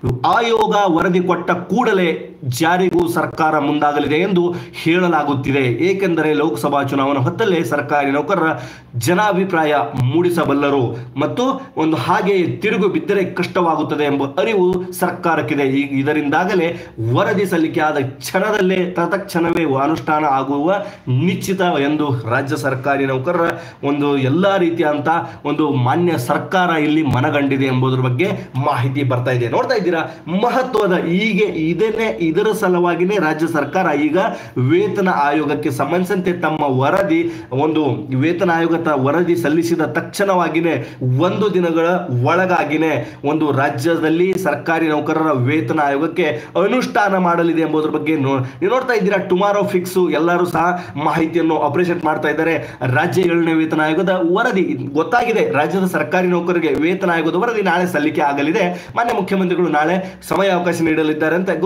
ಆಯೋಗ ವರದಿ ಕೊಟ್ಟ ಕೂಡಲೇ ಜಾರಿಗೂ ಸರ್ಕಾರ ಮುಂದಾಗಲಿದೆ ಎಂದು ಹೇಳಲಾಗುತ್ತಿದೆ ಏಕೆಂದರೆ ಲೋಕಸಭಾ ಚುನಾವಣಾ ಹೊತ್ತಲ್ಲೇ ಸರ್ಕಾರಿ ನೌಕರರ ಜನಾಭಿಪ್ರಾಯ ಮೂಡಿಸಬಲ್ಲರು ಮತ್ತು ಒಂದು ಹಾಗೆ ತಿರುಗು ಬಿದ್ದರೆ ಕಷ್ಟವಾಗುತ್ತದೆ ಎಂಬ ಅರಿವು ಸರ್ಕಾರಕ್ಕಿದೆ ಈ ಇದರಿಂದಾಗಲೇ ವರದಿ ಸಲ್ಲಿಕೆ ಆದ ಕ್ಷಣದಲ್ಲೇ ತತ್ಕ್ಷಣವೇ ಅನುಷ್ಠಾನ ಆಗುವ ನಿಶ್ಚಿತ ಎಂದು ರಾಜ್ಯ ಸರ್ಕಾರಿ ನೌಕರರ ಒಂದು ಎಲ್ಲಾ ರೀತಿಯಂತ ಒಂದು ಮಾನ್ಯ ಸರ್ಕಾರ ಇಲ್ಲಿ ಮನಗಂಡಿದೆ ಎಂಬುದರ ಬಗ್ಗೆ ಮಾಹಿತಿ ಬರ್ತಾ ಇದೆ ನೋಡ್ತಾ ಇದ್ದೀರಾ ಮಹತ್ವದ ಹೀಗೆ ಇದನ್ನೇ ಇದರ ಸಲುವಾಗಿನೇ ರಾಜ್ಯ ಸರ್ಕಾರ ಈಗ ವೇತನ ಆಯೋಗಕ್ಕೆ ಸಂಬಂಧಿಸಿದಂತೆ ತಮ್ಮ ವರದಿ ಒಂದು ವೇತನ ಆಯೋಗ ತ- ವರದಿ ಸಲ್ಲಿಸಿದ ತಕ್ಷಣವಾಗಿನೇ ಒಂದು ದಿನಗಳ ಒಳಗಾಗಿನೇ ಒಂದು ರಾಜ್ಯದಲ್ಲಿ ಸರ್ಕಾರಿ ನೌಕರರ ವೇತನ ಆಯೋಗಕ್ಕೆ ಅನುಷ್ಠಾನ ಮಾಡಲಿದೆ ಎಂಬುದರ ಬಗ್ಗೆ ನೋ- ನೀವು ನೋಡ್ತಾ ಇದ್ದೀರಾ ಟುಮಾರೋ ಫಿಕ್ಸ್ ಎಲ್ಲರೂ ಸಹ ಮಾಹಿತಿಯನ್ನು ಅಪ್ರಿಷಿಯೇಟ್ ಮಾಡ್ತಾ ಇದ್ದಾರೆ ರಾಜ್ಯ ಏಳನೇ ವೇತನ ಆಯೋಗದ ವರದಿ ಗೊತ್ತಾಗಿದೆ ರಾಜ್ಯದ ಸರ್ಕಾರಿ ನೌಕರರಿಗೆ ವೇತನ ಆಯೋಗದ ವರದಿ ನಾಳೆ ಸಲ್ಲಿಕೆ ಆಗಲಿದೆ ಮಾನ್ಯ ಮುಖ್ಯಮಂತ್ರಿಗಳು ನಾಳೆ ಸಮಯ ಅವಕಾಶ ನೀಡಲಿದ್ದಾರೆ ಅಂತ ಗುಪ್ತ ವರದಿಗಳ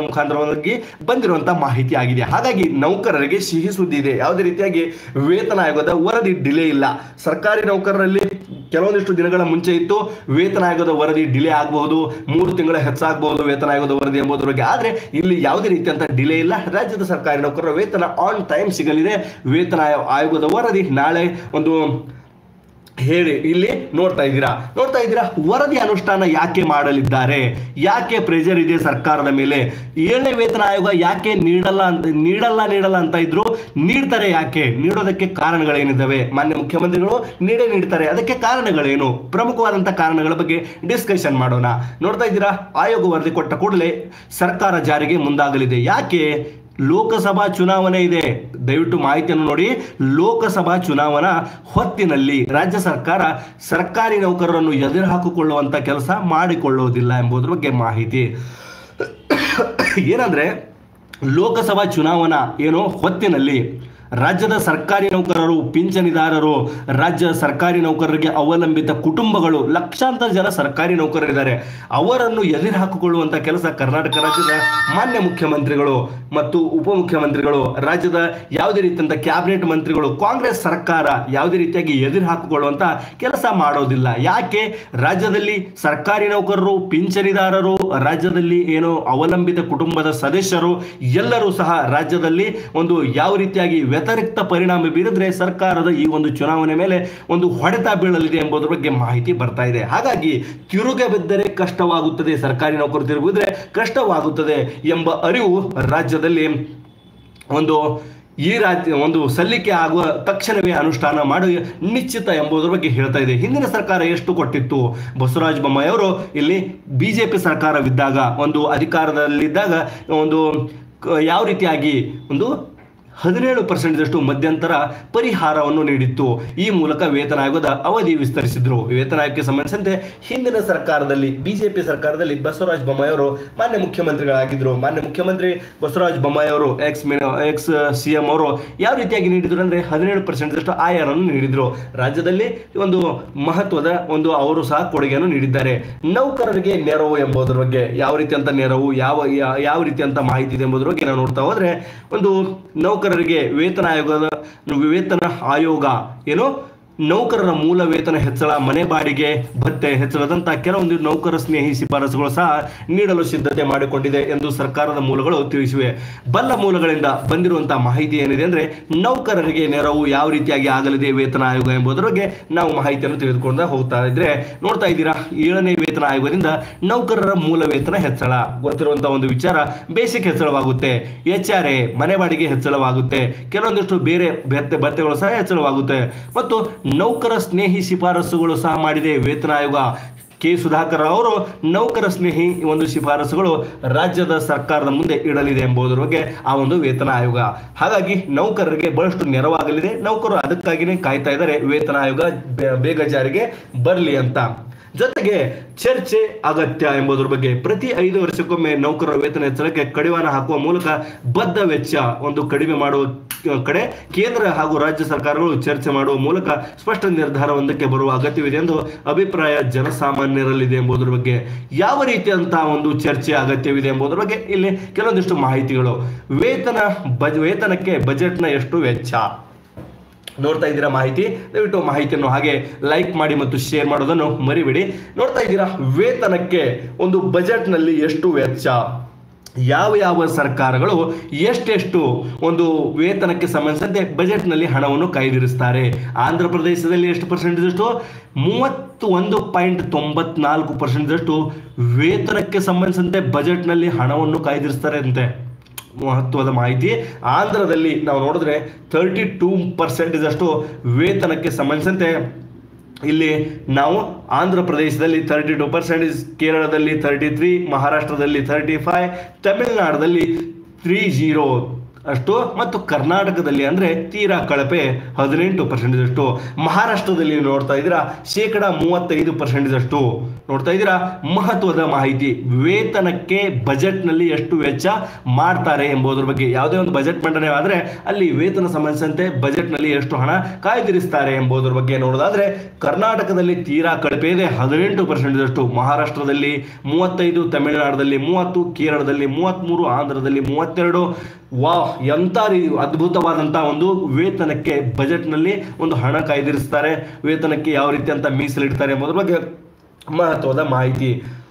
ಮುಖಾಂತರವಾಗಿ ಬಂದಿರುವಂತಹ ಮಾಹಿತಿ ಆಗಿದೆ ಹಾಗಾಗಿ ನೌಕರರಿಗೆ ಸಿಹಿ ಸುದ್ದಿ ಇದೆ ಯಾವುದೇ ರೀತಿಯಾಗಿ ವೇತನ ಆಯೋಗದ ವರದಿ ಡಿಲೇ ಇಲ್ಲ ಸರ್ಕಾರಿ ನೌಕರರಲ್ಲಿ ಕೆಲವೊಂದಿಷ್ಟು ದಿನಗಳ ಮುಂಚೆ ಇತ್ತು ವೇತನ ಆಯೋಗದ ವರದಿ ಡಿಲೇ ಆಗಬಹುದು ಮೂರು ತಿಂಗಳ ಹೆಚ್ಚಾಗಬಹುದು ವೇತನ ಆಯೋಗದ ವರದಿ ಎಂಬುದರ ಬಗ್ಗೆ ಆದ್ರೆ ಇಲ್ಲಿ ಯಾವುದೇ ರೀತಿಯಂತ ಡಿಲೇ ಇಲ್ಲ ರಾಜ್ಯದ ಸರ್ಕಾರಿ ನೌಕರರ ವೇತನ ಆನ್ ಟೈಮ್ ಸಿಗಲಿದೆ ವೇತನ ಆಯೋ- ಆಯೋಗದ ವರದಿ ನಾಳೆ ಒಂದು ಹೇಳಿ ಇಲ್ಲಿ ನೋಡ್ತಾ ಇದ್ದೀರಾ ನೋಡ್ತಾ ಇದ್ದೀರಾ ವರದಿ ಅನುಷ್ಠಾನ ಯಾಕೆ ಮಾಡಲಿದ್ದಾರೆ ಯಾಕೆ ಪ್ರೆಷರ್ ಇದೆ ಸರ್ಕಾರದ ಮೇಲೆ ಏಳನೇ ವೇತನ ಆಯೋಗ ಯಾಕೆ ನೀಡಲ್ಲ ಅಂತ ನೀಡಲ್ಲ ನೀಡಲ್ಲ ಅಂತ ಇದ್ರು ನೀಡ್ತಾರೆ ಯಾಕೆ ನೀಡೋದಕ್ಕೆ ಕಾರಣಗಳೇನಿದ್ದಾವೆ ಮಾನ್ಯ ಮುಖ್ಯಮಂತ್ರಿಗಳು ನೀಡೇ ನೀಡ್ತಾರೆ ಅದಕ್ಕೆ ಕಾರಣಗಳೇನು ಪ್ರಮುಖವಾದಂತಹ ಕಾರಣಗಳ ಬಗ್ಗೆ ಡಿಸ್ಕಷನ್ ಮಾಡೋಣ ನೋಡ್ತಾ ಇದ್ದೀರಾ ಆಯೋಗ ವರದಿ ಕೊಟ್ಟ ಕೂಡಲೇ ಸರ್ಕಾರ ಜಾರಿಗೆ ಮುಂದಾಗಲಿದೆ ಯಾಕೆ ಲೋಕಸಭಾ ಚುನಾವಣೆ ಇದೆ ದಯವಿಟ್ಟು ಮಾಹಿತಿಯನ್ನು ನೋಡಿ ಲೋಕಸಭಾ ಚುನಾವಣಾ ಹೊತ್ತಿನಲ್ಲಿ ರಾಜ್ಯ ಸರ್ಕಾರ ಸರ್ಕಾರಿ ನೌಕರರನ್ನು ಎದುರು ಹಾಕಿಕೊಳ್ಳುವಂತ ಕೆಲಸ ಮಾಡಿಕೊಳ್ಳುವುದಿಲ್ಲ ಎಂಬುದರ ಬಗ್ಗೆ ಮಾಹಿತಿ ಏನಂದ್ರೆ ಲೋಕಸಭಾ ಚುನಾವಣಾ ಏನು ಹೊತ್ತಿನಲ್ಲಿ ರಾಜ್ಯದ ಸರ್ಕಾರಿ ನೌಕರರು ಪಿಂಚಣಿದಾರರು ರಾಜ್ಯ ಸರ್ಕಾರಿ ನೌಕರರಿಗೆ ಅವಲಂಬಿತ ಕುಟುಂಬಗಳು ಲಕ್ಷಾಂತರ ಜನ ಸರ್ಕಾರಿ ನೌಕರರಿದ್ದಾರೆ ಅವರನ್ನು ಎದುರು ಹಾಕಿಕೊಳ್ಳುವಂತ ಕೆಲಸ ಕರ್ನಾಟಕ ರಾಜ್ಯದ ಮಾನ್ಯ ಮುಖ್ಯಮಂತ್ರಿಗಳು ಮತ್ತು ಉಪಮುಖ್ಯಮಂತ್ರಿಗಳು ರಾಜ್ಯದ ಯಾವುದೇ ರೀತಿಯಂತ ಕ್ಯಾಬಿನೆಟ್ ಮಂತ್ರಿಗಳು ಕಾಂಗ್ರೆಸ್ ಸರ್ಕಾರ ಯಾವುದೇ ರೀತಿಯಾಗಿ ಎದುರು ಹಾಕಿಕೊಳ್ಳುವಂತ ಕೆಲಸ ಮಾಡೋದಿಲ್ಲ ಯಾಕೆ ರಾಜ್ಯದಲ್ಲಿ ಸರ್ಕಾರಿ ನೌಕರರು ಪಿಂಚಣಿದಾರರು ರಾಜ್ಯದಲ್ಲಿ ಏನು ಅವಲಂಬಿತ ಕುಟುಂಬದ ಸದಸ್ಯರು ಎಲ್ಲರೂ ಸಹ ರಾಜ್ಯದಲ್ಲಿ ಒಂದು ಯಾವ ರೀತಿಯಾಗಿ ವ್ಯತಿರಿಕ್ತ ಪರಿಣಾಮ ಬೀರಿದ್ರೆ ಸರ್ಕಾರದ ಈ ಒಂದು ಚುನಾವಣೆ ಮೇಲೆ ಒಂದು ಹೊಡೆತ ಬೀಳಲಿದೆ ಎಂಬುದರ ಬಗ್ಗೆ ಮಾಹಿತಿ ಬರ್ತಾ ಇದೆ ಹಾಗಾಗಿ ತಿರುಗ ಬಿದ್ದರೆ ಕಷ್ಟವಾಗುತ್ತದೆ ಸರ್ಕಾರಿ ನೌಕರು ತಿರುಗಿದ್ರೆ ಕಷ್ಟವಾಗುತ್ತದೆ ಎಂಬ ಅರಿವು ರಾಜ್ಯದಲ್ಲಿ ಒಂದು ಈ ರಾಜ್ಯ ಒಂದು ಸಲ್ಲಿಕೆ ಆಗುವ ತಕ್ಷಣವೇ ಅನುಷ್ಠಾನ ಮಾಡಿ ನಿಶ್ಚಿತ ಎಂಬುದರ ಬಗ್ಗೆ ಹೇಳ್ತಾ ಇದೆ ಹಿಂದಿನ ಸರ್ಕಾರ ಎಷ್ಟು ಕೊಟ್ಟಿತ್ತು ಬಸವರಾಜ ಬೊಮ್ಮಾಯಿ ಅವರು ಇಲ್ಲಿ ಬಿಜೆಪಿ ಸರ್ಕಾರವಿದ್ದಾಗ ಒಂದು ಅಧಿಕಾರದಲ್ಲಿದ್ದಾಗ ಒಂದು ಕ- ಯಾವ ರೀತಿಯಾಗಿ ಒಂದು ಹದಿನೇಳು ಪರ್ಸೆಂಟ್ದಷ್ಟು ಮಧ್ಯಂತರ ಪರಿಹಾರವನ್ನು ನೀಡಿತ್ತು ಈ ಮೂಲಕ ವೇತನ ಆಯೋಗದ ಅವಧಿ ವಿಸ್ತರಿಸಿದ್ರು ವೇತನ ಆಯೋಗಕ್ಕೆ ಸಂಬಂಧಿಸಿದಂತೆ ಹಿಂದಿನ ಸರ್ಕಾರದಲ್ಲಿ ಬಿಜೆಪಿ ಸರ್ಕಾರದಲ್ಲಿ ಬಸವರಾಜ ಬೊಮ್ಮಾಯಿ ಅವರು ಮಾನ್ಯ ಮುಖ್ಯಮಂತ್ರಿಗಳಾಗಿದ್ರು ಮಾನ್ಯ ಮುಖ್ಯಮಂತ್ರಿ ಬಸವರಾಜ ಬೊಮ್ಮಾಯಿ ಅವರು ಎಕ್ಸ್ ಎಕ್ಸ್ ಸಿ ಎಂ ಅವರು ಯಾವ ರೀತಿಯಾಗಿ ನೀಡಿದ್ರು ಅಂದ್ರೆ ಹದಿನೇಳು ಪರ್ಸೆಂಟ್ದಷ್ಟು ಆಯರನ್ನು ನೀಡಿದ್ರು ರಾಜ್ಯದಲ್ಲಿ ಒಂದು ಮಹತ್ವದ ಒಂದು ಅವರು ಸಹ ಕೊಡುಗೆಯನ್ನು ನೀಡಿದ್ದಾರೆ ನೌಕರರಿಗೆ ನೆರವು ಎಂಬುದರ ಬಗ್ಗೆ ಯಾವ ರೀತಿಯಂತ ನೆರವು ಯಾವ ಯಾ- ಯಾವ ರೀತಿಯಂತ ಮಾಹಿತಿ ಇದೆ ಎಂಬುದರ ಬಗ್ಗೆ ನಾವು ನೋಡ್ತಾ ಹೋದ್ರೆ ಒಂದು ನೌಕರರಿಗೆ ವೇತನ ಆಯೋಗದ ವೇತನ ಆಯೋಗ ಏನು ನೌಕರರ ಮೂಲ ವೇತನ ಹೆಚ್ಚಳ ಮನೆ ಬಾಡಿಗೆ ಭತ್ಯೆ ಹೆಚ್ಚಳದಂತ ಕೆಲವೊಂದು ನೌಕರ ಸ್ನೇಹಿ ಶಿಫಾರಸುಗಳು ಸಹ ನೀಡಲು ಸಿದ್ಧತೆ ಮಾಡಿಕೊಂಡಿದೆ ಎಂದು ಸರ್ಕಾರದ ಮೂಲಗಳು ತಿಳಿಸಿವೆ ಬಲ್ಲ ಮೂಲಗಳಿಂದ ಬಂದಿರುವಂತಹ ಮಾಹಿತಿ ಏನಿದೆ ಅಂದ್ರೆ ನೌಕರರಿಗೆ ನೆರವು ಯಾವ ರೀತಿಯಾಗಿ ಆಗಲಿದೆ ವೇತನ ಆಯೋಗ ಎಂಬುದರ ಬಗ್ಗೆ ನಾವು ಮಾಹಿತಿಯನ್ನು ತಿಳಿದುಕೊಂಡು ಹೋಗ್ತಾ ಇದ್ರೆ ನೋಡ್ತಾ ಇದ್ದೀರಾ ಏಳನೇ ವೇತನ ಆಯೋಗದಿಂದ ನೌಕರರ ಮೂಲ ವೇತನ ಹೆಚ್ಚಳ ಗೊತ್ತಿರುವಂತಹ ಒಂದು ವಿಚಾರ ಬೇಸಿಕ್ ಹೆಚ್ಚಳವಾಗುತ್ತೆ ಎಚ್ ಆರ್ ಎ ಮನೆ ಬಾಡಿಗೆ ಹೆಚ್ಚಳವಾಗುತ್ತೆ ಕೆಲವೊಂದಿಷ್ಟು ಬೇರೆ ಭತ್ಯೆ ಭತ್ಯೆಗಳು ಸಹ ಹೆಚ್ಚಳವಾಗುತ್ತೆ ಮತ್ತು ನೌಕರ ಸ್ನೇಹಿ ಶಿಫಾರಸುಗಳು ಸಹ ಮಾಡಿದೆ ವೇತನ ಆಯೋಗ ಕೆ ಸುಧಾಕರ್ ಅವರು ನೌಕರ ಸ್ನೇಹಿ ಒಂದು ಶಿಫಾರಸುಗಳು ರಾಜ್ಯದ ಸರ್ಕಾರದ ಮುಂದೆ ಇಡಲಿದೆ ಎಂಬುದರ ಬಗ್ಗೆ ಆ ಒಂದು ವೇತನ ಆಯೋಗ ಹಾಗಾಗಿ ನೌಕರರಿಗೆ ಬಹಳಷ್ಟು ನೆರವಾಗಲಿದೆ ನೌಕರರು ಅದಕ್ಕಾಗಿನೇ ಕಾಯ್ತಾ ಇದ್ದಾರೆ ವೇತನ ಆಯೋಗ ಬೇ- ಬೇಗ ಜಾರಿಗೆ ಬರಲಿ ಅಂತ ಜೊತೆಗೆ ಚರ್ಚೆ ಅಗತ್ಯ ಎಂಬುದರ ಬಗ್ಗೆ ಪ್ರತಿ ಐದು ವರ್ಷಕ್ಕೊಮ್ಮೆ ನೌಕರರ ವೇತನ ಹೆಚ್ಚಳಕ್ಕೆ ಕಡಿವಾಣ ಹಾಕುವ ಮೂಲಕ ಬದ್ಧ ವೆಚ್ಚ ಒಂದು ಕಡಿಮೆ ಮಾಡುವ ಕಡೆ ಕೇಂದ್ರ ಹಾಗೂ ರಾಜ್ಯ ಸರ್ಕಾರಗಳು ಚರ್ಚೆ ಮಾಡುವ ಮೂಲಕ ಸ್ಪಷ್ಟ ನಿರ್ಧಾರವೊಂದಕ್ಕೆ ಬರುವ ಅಗತ್ಯವಿದೆ ಎಂದು ಅಭಿಪ್ರಾಯ ಜನಸಾಮಾನ್ಯರಲ್ಲಿದೆ ಎಂಬುದರ ಬಗ್ಗೆ ಯಾವ ರೀತಿಯಂತಹ ಒಂದು ಚರ್ಚೆ ಅಗತ್ಯವಿದೆ ಎಂಬುದರ ಬಗ್ಗೆ ಇಲ್ಲಿ ಕೆಲವೊಂದಿಷ್ಟು ಮಾಹಿತಿಗಳು ವೇತನ ಬಜ್ ವೇತನಕ್ಕೆ ಬಜೆಟ್ನ ಎಷ್ಟು ವೆಚ್ಚ ನೋಡ್ತಾ ಇದ್ದೀರಾ ಮಾಹಿತಿ ದಯವಿಟ್ಟು ಮಾಹಿತಿಯನ್ನು ಹಾಗೆ ಲೈಕ್ ಮಾಡಿ ಮತ್ತು ಶೇರ್ ಮಾಡೋದನ್ನು ಮರಿಬೇಡಿ ನೋಡ್ತಾ ಇದ್ದೀರಾ ವೇತನಕ್ಕೆ ಒಂದು ಬಜೆಟ್ನಲ್ಲಿ ಎಷ್ಟು ವೆಚ್ಚ ಯಾವ ಯಾವ ಸರ್ಕಾರಗಳು ಎಷ್ಟೆಷ್ಟು ಒಂದು ವೇತನಕ್ಕೆ ಸಂಬಂಧಿಸಿದಂತೆ ಬಜೆಟ್ನಲ್ಲಿ ಹಣವನ್ನು ಕಾಯ್ದಿರಿಸ್ತಾರೆ ಆಂಧ್ರ ಪ್ರದೇಶದಲ್ಲಿ ಎಷ್ಟು ಪರ್ಸೆಂಟೇಜಷ್ಟು ಮೂವತ್ತು ಒಂದು ಪಾಯಿಂಟ್ ತೊಂಬತ್ನಾಲ್ಕು ಪರ್ಸೆಂಟೇಜಷ್ಟು ವೇತನಕ್ಕೆ ಸಂಬಂಧಿಸಿದಂತೆ ಬಜೆಟ್ನಲ್ಲಿ ಹಣವನ್ನು ಕಾಯ್ದಿರಿಸ್ತಾರೆ ಅಂತೆ ಮಹತ್ವದ ಮಾಹಿತಿ ಆಂಧ್ರದಲ್ಲಿ ನಾವು ನೋಡಿದ್ರೆ ತರ್ಟಿ ಟೂ ಪರ್ಸೆಂಟೇಜ್ ಅಷ್ಟು ವೇತನಕ್ಕೆ ಸಂಬಂಧಿಸಿದಂತೆ ಇಲ್ಲಿ ನಾವು ಆಂಧ್ರ ಪ್ರದೇಶದಲ್ಲಿ ತರ್ಟಿ ಟು ಪರ್ಸೆಂಟೇಜ್ ಕೇರಳದಲ್ಲಿ ತರ್ಟಿ ತ್ರೀ ಮಹಾರಾಷ್ಟ್ರದಲ್ಲಿ ತರ್ಟಿ ಫೈವ್ ತಮಿಳುನಾಡಲ್ಲಿ ತ್ರೀ ಜೀರೋ ಅಷ್ಟು ಮತ್ತು ಕರ್ನಾಟಕದಲ್ಲಿ ಅಂದ್ರೆ ತೀರಾ ಕಳಪೆ ಹದಿನೆಂಟು ಪರ್ಸೆಂಟೇಜ್ ಅಷ್ಟು ಮಹಾರಾಷ್ಟ್ರದಲ್ಲಿ ನೀವು ನೋಡ್ತಾ ಇದ್ದೀರಾ ಶೇಕಡ ಮೂವತ್ತೈದು ಪರ್ಸೆಂಟೇಜ್ ಅಷ್ಟು ನೋಡ್ತಾ ಇದ್ದೀರಾ ಮಹತ್ವದ ಮಾಹಿತಿ ವೇತನಕ್ಕೆ ಬಜೆಟ್ನಲ್ಲಿ ಎಷ್ಟು ವೆಚ್ಚ ಮಾಡ್ತಾರೆ ಎಂಬುದರ ಬಗ್ಗೆ ಯಾವುದೇ ಒಂದು ಬಜೆಟ್ ಮಂಡನೆ ಆದ್ರೆ ಅಲ್ಲಿ ವೇತನ ಸಂಬಂಧಿಸಿದಂತೆ ಬಜೆಟ್ನಲ್ಲಿ ಎಷ್ಟು ಹಣ ಕಾಯ್ದಿರಿಸ್ತಾರೆ ಎಂಬುದರ ಬಗ್ಗೆ ನೋಡೋದಾದ್ರೆ ಕರ್ನಾಟಕದಲ್ಲಿ ತೀರಾ ಕಡಿಮೆ ಇದೆ ಹದಿನೆಂಟು ಪರ್ಸೆಂಟೇಜ್ ಅಷ್ಟು ಮಹಾರಾಷ್ಟ್ರದಲ್ಲಿ ಮೂವತ್ತೈದು ತಮಿಳುನಾಡಲ್ಲಿ ಮೂವತ್ತು ಕೇರಳದಲ್ಲಿ ಮೂವತ್ತ್ಮೂರು ಆಂಧ್ರದಲ್ಲಿ ಮೂವತ್ತೆರಡು ವಾ ಎಂಥ ರೀ ಅದ್ಭುತವಾದಂಥ ಒಂದು ವೇತನಕ್ಕೆ ಬಜೆಟ್ನಲ್ಲಿ ಒಂದು ಹಣ ಕಾಯ್ದಿರಿಸ್ತಾರೆ ವೇತನಕ್ಕೆ ಯಾವ ರೀತಿ ಅಂತ ಮೀಸಲಿಡ್ತಾರೆ ಎಂಬುದ್ರ ಬಗ್ಗೆ ಮಹತ್ವದ ಮಾಹಿತಿ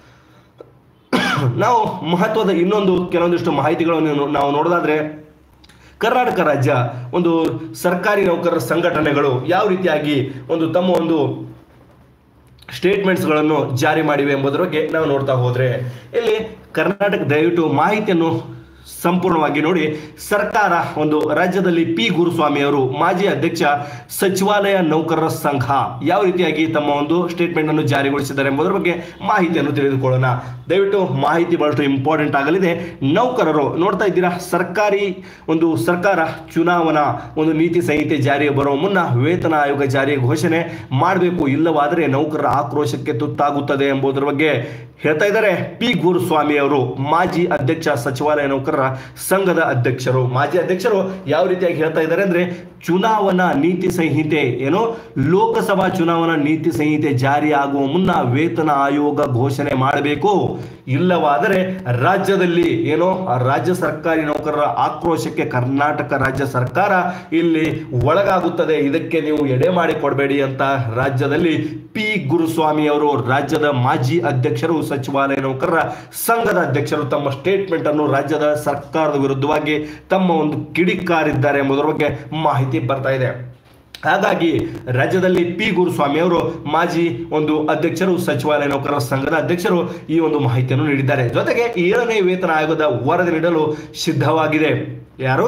ನಾವು ಮಹತ್ವದ ಇನ್ನೊಂದು ಕೆಲವೊಂದಿಷ್ಟು ಮಾಹಿತಿಗಳನ್ನು ನಾವು ನೋಡೋದಾದ್ರೆ ಕರ್ನಾಟಕ ರಾಜ್ಯ ಒಂದು ಸರ್ಕಾರಿ ನೌಕರರ ಸಂಘಟನೆಗಳು ಯಾವ ರೀತಿಯಾಗಿ ಒಂದು ತಮ್ಮ ಒಂದು ಸ್ಟೇಟ್ಮೆಂಟ್ಸ್ಗಳನ್ನು ಜಾರಿ ಮಾಡಿವೆ ಎಂಬುದರ ಬಗ್ಗೆ ನಾವು ನೋಡ್ತಾ ಹೋದ್ರೆ ಇಲ್ಲಿ ಕರ್ನಾಟಕ ದಯವಿಟ್ಟು ಮಾಹಿತಿಯನ್ನು ಸಂಪೂರ್ಣವಾಗಿ ನೋಡಿ ಸರ್ಕಾರ ಒಂದು ರಾಜ್ಯದಲ್ಲಿ ಪಿ ಗುರುಸ್ವಾಮಿ ಅವರು ಮಾಜಿ ಅಧ್ಯಕ್ಷ ಸಚಿವಾಲಯ ನೌಕರರ ಸಂಘ ಯಾವ ರೀತಿಯಾಗಿ ತಮ್ಮ ಒಂದು ಸ್ಟೇಟ್ಮೆಂಟ್ ಅನ್ನು ಜಾರಿಗೊಳಿಸಿದ್ದಾರೆ ಎಂಬುದರ ಬಗ್ಗೆ ಮಾಹಿತಿಯನ್ನು ತಿಳಿದುಕೊಳ್ಳೋಣ ದಯವಿಟ್ಟು ಮಾಹಿತಿ ಬಹಳಷ್ಟು ಇಂಪಾರ್ಟೆಂಟ್ ಆಗಲಿದೆ ನೌಕರರು ನೋಡ್ತಾ ಇದ್ದೀರಾ ಸರ್ಕಾರಿ ಒಂದು ಸರ್ಕಾರ ಚುನಾವಣಾ ಒಂದು ನೀತಿ ಸಂಹಿತೆ ಜಾರಿಗೆ ಬರುವ ಮುನ್ನ ವೇತನ ಆಯೋಗ ಜಾರಿ ಘೋಷಣೆ ಮಾಡಬೇಕು ಇಲ್ಲವಾದರೆ ನೌಕರರ ಆಕ್ರೋಶಕ್ಕೆ ತುತ್ತಾಗುತ್ತದೆ ಎಂಬುದರ ಬಗ್ಗೆ ಹೇಳ್ತಾ ಇದ್ದಾರೆ ಪಿ ಗುರುಸ್ವಾಮಿ ಅವರು ಮಾಜಿ ಅಧ್ಯಕ್ಷ ಸಚಿವಾಲಯ ನೌಕರರ ಸಂಘದ ಅಧ್ಯಕ್ಷರು ಮಾಜಿ ಅಧ್ಯಕ್ಷರು ಯಾವ ರೀತಿಯಾಗಿ ಹೇಳ್ತಾ ಇದ್ದಾರೆ ಅಂದ್ರೆ ಚುನಾವಣಾ ನೀತಿ ಸಂಹಿತೆ ಏನು ಲೋಕಸಭಾ ಚುನಾವಣಾ ನೀತಿ ಸಂಹಿತೆ ಜಾರಿ ಆಗುವ ಮುನ್ನ ವೇತನ ಆಯೋಗ ಘೋಷಣೆ ಮಾಡಬೇಕು ಇಲ್ಲವಾದರೆ ರಾಜ್ಯದಲ್ಲಿ ಏನೋ ಆ ರಾಜ್ಯ ಸರ್ಕಾರಿ ನೌಕರರ ಆಕ್ರೋಶಕ್ಕೆ ಕರ್ನಾಟಕ ರಾಜ್ಯ ಸರ್ಕಾರ ಇಲ್ಲಿ ಒಳಗಾಗುತ್ತದೆ ಇದಕ್ಕೆ ನೀವು ಎಡೆ ಮಾಡಿ ಕೊಡಬೇಡಿ ಅಂತ ರಾಜ್ಯದಲ್ಲಿ ಪಿ ಗುರುಸ್ವಾಮಿ ಅವರು ರಾಜ್ಯದ ಮಾಜಿ ಅಧ್ಯಕ್ಷರು ಸಚಿವಾಲಯ ನೌಕರರ ಸಂಘದ ಅಧ್ಯಕ್ಷರು ತಮ್ಮ ಸ್ಟೇಟ್ಮೆಂಟ್ ಅನ್ನು ರಾಜ್ಯದ ಸರ್ಕಾರದ ವಿರುದ್ಧವಾಗಿ ತಮ್ಮ ಒಂದು ಕಿಡಿಕಾರಿದ್ದಾರೆ ಎಂಬುದರ ಬಗ್ಗೆ ಮಾಹಿತಿ ಬರ್ತಾ ಇದೆ ಹಾಗಾಗಿ ರಾಜ್ಯದಲ್ಲಿ ಪಿ ಗುರುಸ್ವಾಮಿ ಅವರು ಮಾಜಿ ಒಂದು ಅಧ್ಯಕ್ಷರು ಸಚಿವಾಲಯ ನೌಕರರ ಸಂಘದ ಅಧ್ಯಕ್ಷರು ಈ ಒಂದು ಮಾಹಿತಿಯನ್ನು ನೀಡಿದ್ದಾರೆ ಜೊತೆಗೆ ಏಳನೇ ವೇತನ ಆಯೋಗದ ವರದಿ ನೀಡಲು ಸಿದ್ಧವಾಗಿದೆ ಯಾರು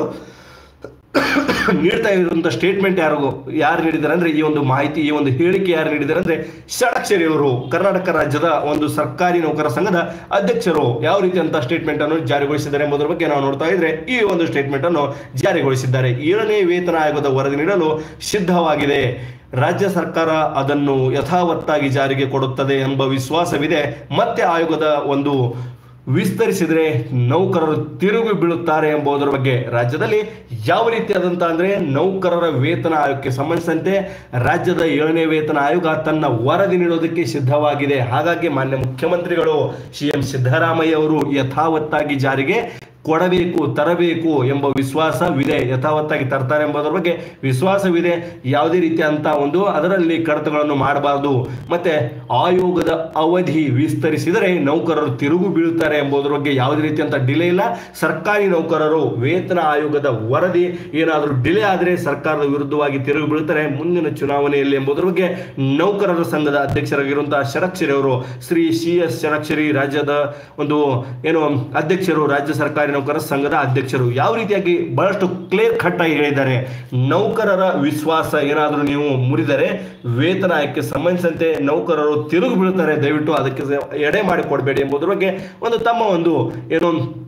ನೀಡ್ತಾ ಇರುವಂತ ಸ್ಟೇಟ್ಮೆಂಟ್ ಯಾರು ಯಾರು ನೀಡಿದ್ದಾರೆ ಅಂದ್ರೆ ಈ ಒಂದು ಮಾಹಿತಿ ಈ ಒಂದು ಹೇಳಿಕೆ ಯಾರು ನೀಡಿದ್ದಾರೆ ಅಂದ್ರೆ ಷಡಕ್ಷರಿ ಅವರು ಕರ್ನಾಟಕ ರಾಜ್ಯದ ಒಂದು ಸರ್ಕಾರಿ ನೌಕರ ಸಂಘದ ಅಧ್ಯಕ್ಷರು ಯಾವ ರೀತಿ ಅಂತ ಸ್ಟೇಟ್ಮೆಂಟ್ ಅನ್ನು ಜಾರಿಗೊಳಿಸಿದ್ದಾರೆ ಎಂಬುದರ ಬಗ್ಗೆ ನಾವು ನೋಡ್ತಾ ಇದ್ರೆ ಈ ಒಂದು ಸ್ಟೇಟ್ಮೆಂಟ್ ಅನ್ನು ಜಾರಿಗೊಳಿಸಿದ್ದಾರೆ ಏಳನೇ ವೇತನ ಆಯೋಗದ ವರದಿ ನೀಡಲು ಸಿದ್ಧವಾಗಿದೆ ರಾಜ್ಯ ಸರ್ಕಾರ ಅದನ್ನು ಯಥಾವತ್ತಾಗಿ ಜಾರಿಗೆ ಕೊಡುತ್ತದೆ ಎಂಬ ವಿಶ್ವಾಸವಿದೆ ಮತ್ತೆ ಆಯೋಗದ ಒಂದು ವಿಸ್ತರಿಸಿದರೆ ನೌಕರರು ತಿರುಗಿ ಬೀಳುತ್ತಾರೆ ಎಂಬುದರ ಬಗ್ಗೆ ರಾಜ್ಯದಲ್ಲಿ ಯಾವ ರೀತಿಯಾದಂತ ಅಂದ್ರೆ ನೌಕರರ ವೇತನ ಆಯೋಗಕ್ಕೆ ಸಂಬಂಧಿಸಿದಂತೆ ರಾಜ್ಯದ ಏಳನೇ ವೇತನ ಆಯೋಗ ತನ್ನ ವರದಿ ನೀಡೋದಕ್ಕೆ ಸಿದ್ಧವಾಗಿದೆ ಹಾಗಾಗಿ ಮಾನ್ಯ ಮುಖ್ಯಮಂತ್ರಿಗಳು ಸಿ ಎಂ ಸಿದ್ದರಾಮಯ್ಯ ಅವರು ಯಥಾವತ್ತಾಗಿ ಜಾರಿಗೆ ಕೊಡಬೇಕು ತರಬೇಕು ಎಂಬ ವಿಶ್ವಾಸವಿದೆ ಯಥಾವತ್ತಾಗಿ ತರ್ತಾರೆ ಎಂಬುದರ ಬಗ್ಗೆ ವಿಶ್ವಾಸವಿದೆ ಯಾವುದೇ ರೀತಿಯಂತ ಒಂದು ಅದರಲ್ಲಿ ಕಡತಗಳನ್ನು ಮಾಡಬಾರದು ಮತ್ತೆ ಆಯೋಗದ ಅವಧಿ ವಿಸ್ತರಿಸಿದರೆ ನೌಕರರು ತಿರುಗು ಬೀಳುತ್ತಾರೆ ಎಂಬುದರ ಬಗ್ಗೆ ಯಾವುದೇ ರೀತಿಯಂತ ಡಿಲೇ ಇಲ್ಲ ಸರ್ಕಾರಿ ನೌಕರರು ವೇತನ ಆಯೋಗದ ವರದಿ ಏನಾದರೂ ಡಿಲೇ ಆದರೆ ಸರ್ಕಾರದ ವಿರುದ್ಧವಾಗಿ ತಿರುಗಿ ಬೀಳುತ್ತಾರೆ ಮುಂದಿನ ಚುನಾವಣೆಯಲ್ಲಿ ಎಂಬುದರ ಬಗ್ಗೆ ನೌಕರರ ಸಂಘದ ಅಧ್ಯಕ್ಷರಾಗಿರುವಂತಹ ಷಡಕ್ಷರಿ ಅವರು ಶ್ರೀ ಸಿ ಎಸ್ ಷಡಕ್ಷರಿ ರಾಜ್ಯದ ಒಂದು ಏನು ಅಧ್ಯಕ್ಷರು ರಾಜ್ಯ ಸರ್ಕಾರಿ ನೌಕರರ ಸಂಘದ ಅಧ್ಯಕ್ಷರು ಯಾವ ರೀತಿಯಾಗಿ ಬಹಳಷ್ಟು ಕ್ಲಿಯರ್ ಕಟ್ ಆಗಿ ಹೇಳಿದ್ದಾರೆ ನೌಕರರ ವಿಶ್ವಾಸ ಏನಾದರೂ ನೀವು ಮುರಿದರೆ ವೇತನ ಆಯೋಗಕ್ಕೆ ಸಂಬಂಧಿಸಿದಂತೆ ನೌಕರರು ತಿರುಗಿ ಬೀಳುತ್ತಾರೆ ದಯವಿಟ್ಟು ಅದಕ್ಕೆ ಎಡೆ ಮಾಡಿ ಕೊಡಬೇಡಿ ಎಂಬುದರ ಬಗ್ಗೆ ಒಂದು ತಮ್ಮ ಒಂದು ಏನು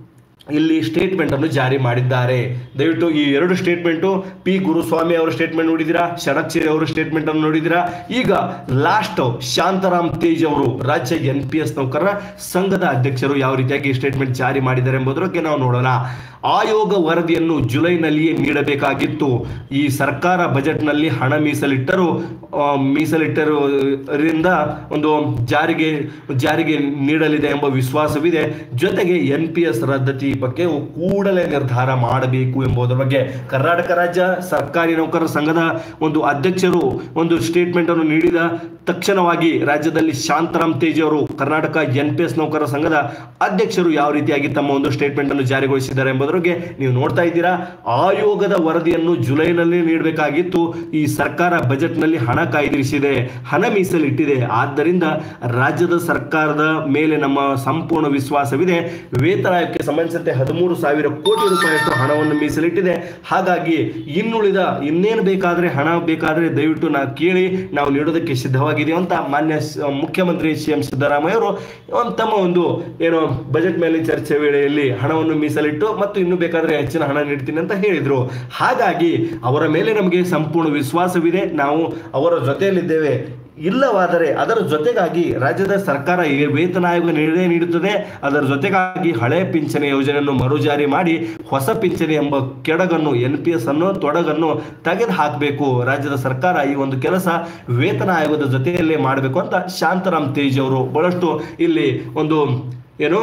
ಇಲ್ಲಿ ಸ್ಟೇಟ್ಮೆಂಟ್ ಅನ್ನು ಜಾರಿ ಮಾಡಿದ್ದಾರೆ ದಯವಿಟ್ಟು ಈ ಎರಡು ಸ್ಟೇಟ್ಮೆಂಟು ಪಿ ಗುರುಸ್ವಾಮಿ ಅವರ ಸ್ಟೇಟ್ಮೆಂಟ್ ನೋಡಿದಿರಾ ಷಡಕ್ಷರಿ ಅವರ ಸ್ಟೇಟ್ಮೆಂಟ್ ಅನ್ನು ನೋಡಿದಿರಾ ಈಗ ಲಾಸ್ಟ್ ಶಾಂತರಾಮ್ ತೇಜ್ ಅವರು ರಾಜ್ಯ ಎನ್ ಪಿ ಎಸ್ ನೌಕರರ ಸಂಘದ ಅಧ್ಯಕ್ಷರು ಯಾವ ರೀತಿಯಾಗಿ ಸ್ಟೇಟ್ಮೆಂಟ್ ಜಾರಿ ಮಾಡಿದ್ದಾರೆ ಎಂಬುದರ ಬಗ್ಗೆ ನಾವು ನೋಡೋಣ ಆಯೋಗ ವರದಿಯನ್ನು ಜುಲೈನಲ್ಲಿಯೇ ನೀಡಬೇಕಾಗಿತ್ತು ಈ ಸರ್ಕಾರ ಬಜೆಟ್ನಲ್ಲಿ ಹಣ ಮೀಸಲಿಟ್ಟರು ಆ, ಮೀಸಲಿಟ್ಟರಿಂದ ಒಂದು ಜಾರಿಗೆ ಜಾರಿಗೆ ನೀಡಲಿದೆ ಎಂಬ ವಿಶ್ವಾಸವಿದೆ ಜೊತೆಗೆ ಎನ್ ಪಿ ಎಸ್ ರದ್ದತಿ ಬಗ್ಗೆ ಕೂಡಲೇ ನಿರ್ಧಾರ ಮಾಡಬೇಕು ಎಂಬುದರ ಬಗ್ಗೆ ಕರ್ನಾಟಕ ರಾಜ್ಯ ಸರ್ಕಾರಿ ನೌಕರರ ಸಂಘದ ಒಂದು ಅಧ್ಯಕ್ಷರು ಒಂದು ಸ್ಟೇಟ್ಮೆಂಟ್ ಅನ್ನು ನೀಡಿದ ತಕ್ಷಣವಾಗಿ ರಾಜ್ಯದಲ್ಲಿ ಶಾಂತರಾಮ್ ತೇಜ್ ಅವರು ಕರ್ನಾಟಕ ಎನ್ ಪಿ ಎಸ್ ನೌಕರರ ಸಂಘದ ಅಧ್ಯಕ್ಷರು ಯಾವ ರೀತಿಯಾಗಿ ತಮ್ಮ ಒಂದು ಸ್ಟೇಟ್ಮೆಂಟ್ ಅನ್ನು ಜಾರಿಗೊಳಿಸಿದ್ದಾರೆ ಎಂಬುದರ ಬಗ್ಗೆ ನೀವು ನೋಡ್ತಾ ಇದ್ದೀರಾ ಆಯೋಗದ ವರದಿಯನ್ನು ಜುಲೈನಲ್ಲಿ ನೀಡಬೇಕಾಗಿತ್ತು ಈ ಸರ್ಕಾರ ಬಜೆಟ್ನಲ್ಲಿ ಹಣ ಕಾಯ್ದಿರಿಸಿದೆ ಹಣ ಮೀಸಲಿಟ್ಟಿದೆ ಆದ್ದರಿಂದ ರಾಜ್ಯದ ಸರ್ಕಾರದ ಮೇಲೆ ನಮ್ಮ ಸಂಪೂರ್ಣ ವಿಶ್ವಾಸವಿದೆ ವೇತನ ಆಯೋಗಕ್ಕೆ ಸಂಬಂಧಿಸಿದಂತೆ ಹದಿಮೂರು ಸಾವಿರ ಕೋಟಿ ರೂಪಾಯಿಯಷ್ಟು ಹಣವನ್ನು ಮೀಸಲಿಟ್ಟಿದೆ ಹಾಗಾಗಿ ಇನ್ನುಳಿದ ಇನ್ನೇನು ಬೇಕಾದ್ರೆ ಹಣ ಬೇಕಾದ್ರೆ ದಯವಿಟ್ಟು ನಾ ಕೇಳಿ ನಾವು ನೀಡೋದಕ್ಕೆ ಸಿದ್ಧವಾಗಿದೆಯೋ ಅಂತ ಮಾನ್ಯ ಸ- ಮುಖ್ಯಮಂತ್ರಿ ಸಿ ಎಂ ಸಿದ್ದರಾಮಯ್ಯ ಅವರು ಒಂದು ತಮ್ಮ ಒಂದು ಏನು ಬಜೆಟ್ ಮೇಲೆ ಚರ್ಚೆ ವೇಳೆಯಲ್ಲಿ ಹಣವನ್ನು ಮೀಸಲಿಟ್ಟು ಮತ್ತು ಇನ್ನೂ ಬೇಕಾದ್ರೆ ಹೆಚ್ಚಿನ ಹಣ ನೀಡ್ತೀನಿ ಅಂತ ಹೇಳಿದ್ರು ಹಾಗಾಗಿ ಅವರ ಮೇಲೆ ನಮಗೆ ಸಂಪೂರ್ಣ ವಿಶ್ವಾಸವಿದೆ ನಾವು ಅವರ ಜೊತೆಯಲ್ಲಿದ್ದೇವೆ ಇಲ್ಲವಾದರೆ ಅದರ ಜೊತೆಗಾಗಿ ರಾಜ್ಯದ ಸರ್ಕಾರ ಈ ವೇತನ ಆಯೋಗ ನೀಡೇ ನೀಡುತ್ತದೆ ಅದರ ಜೊತೆಗಾಗಿ ಹಳೆ ಪಿಂಚಣಿ ಯೋಜನೆಯನ್ನು ಮರುಜಾರಿ ಮಾಡಿ ಹೊಸ ಪಿಂಚಣಿ ಎಂಬ ಕೆಡಗನ್ನು ಎನ್ ಪಿ ಎಸ್ ಅನ್ನು ತೊಡಗನ್ನು ತೆಗೆದು ಹಾಕಬೇಕು ರಾಜ್ಯದ ಸರ್ಕಾರ ಈ ಒಂದು ಕೆಲಸ ವೇತನ ಆಯೋಗದ ಜೊತೆಯಲ್ಲೇ ಮಾಡಬೇಕು ಅಂತ ಶಾಂತರಾಮ್ ತೇಜ್ ಅವರು ಬಹಳಷ್ಟು ಇಲ್ಲಿ ಒಂದು ಏನು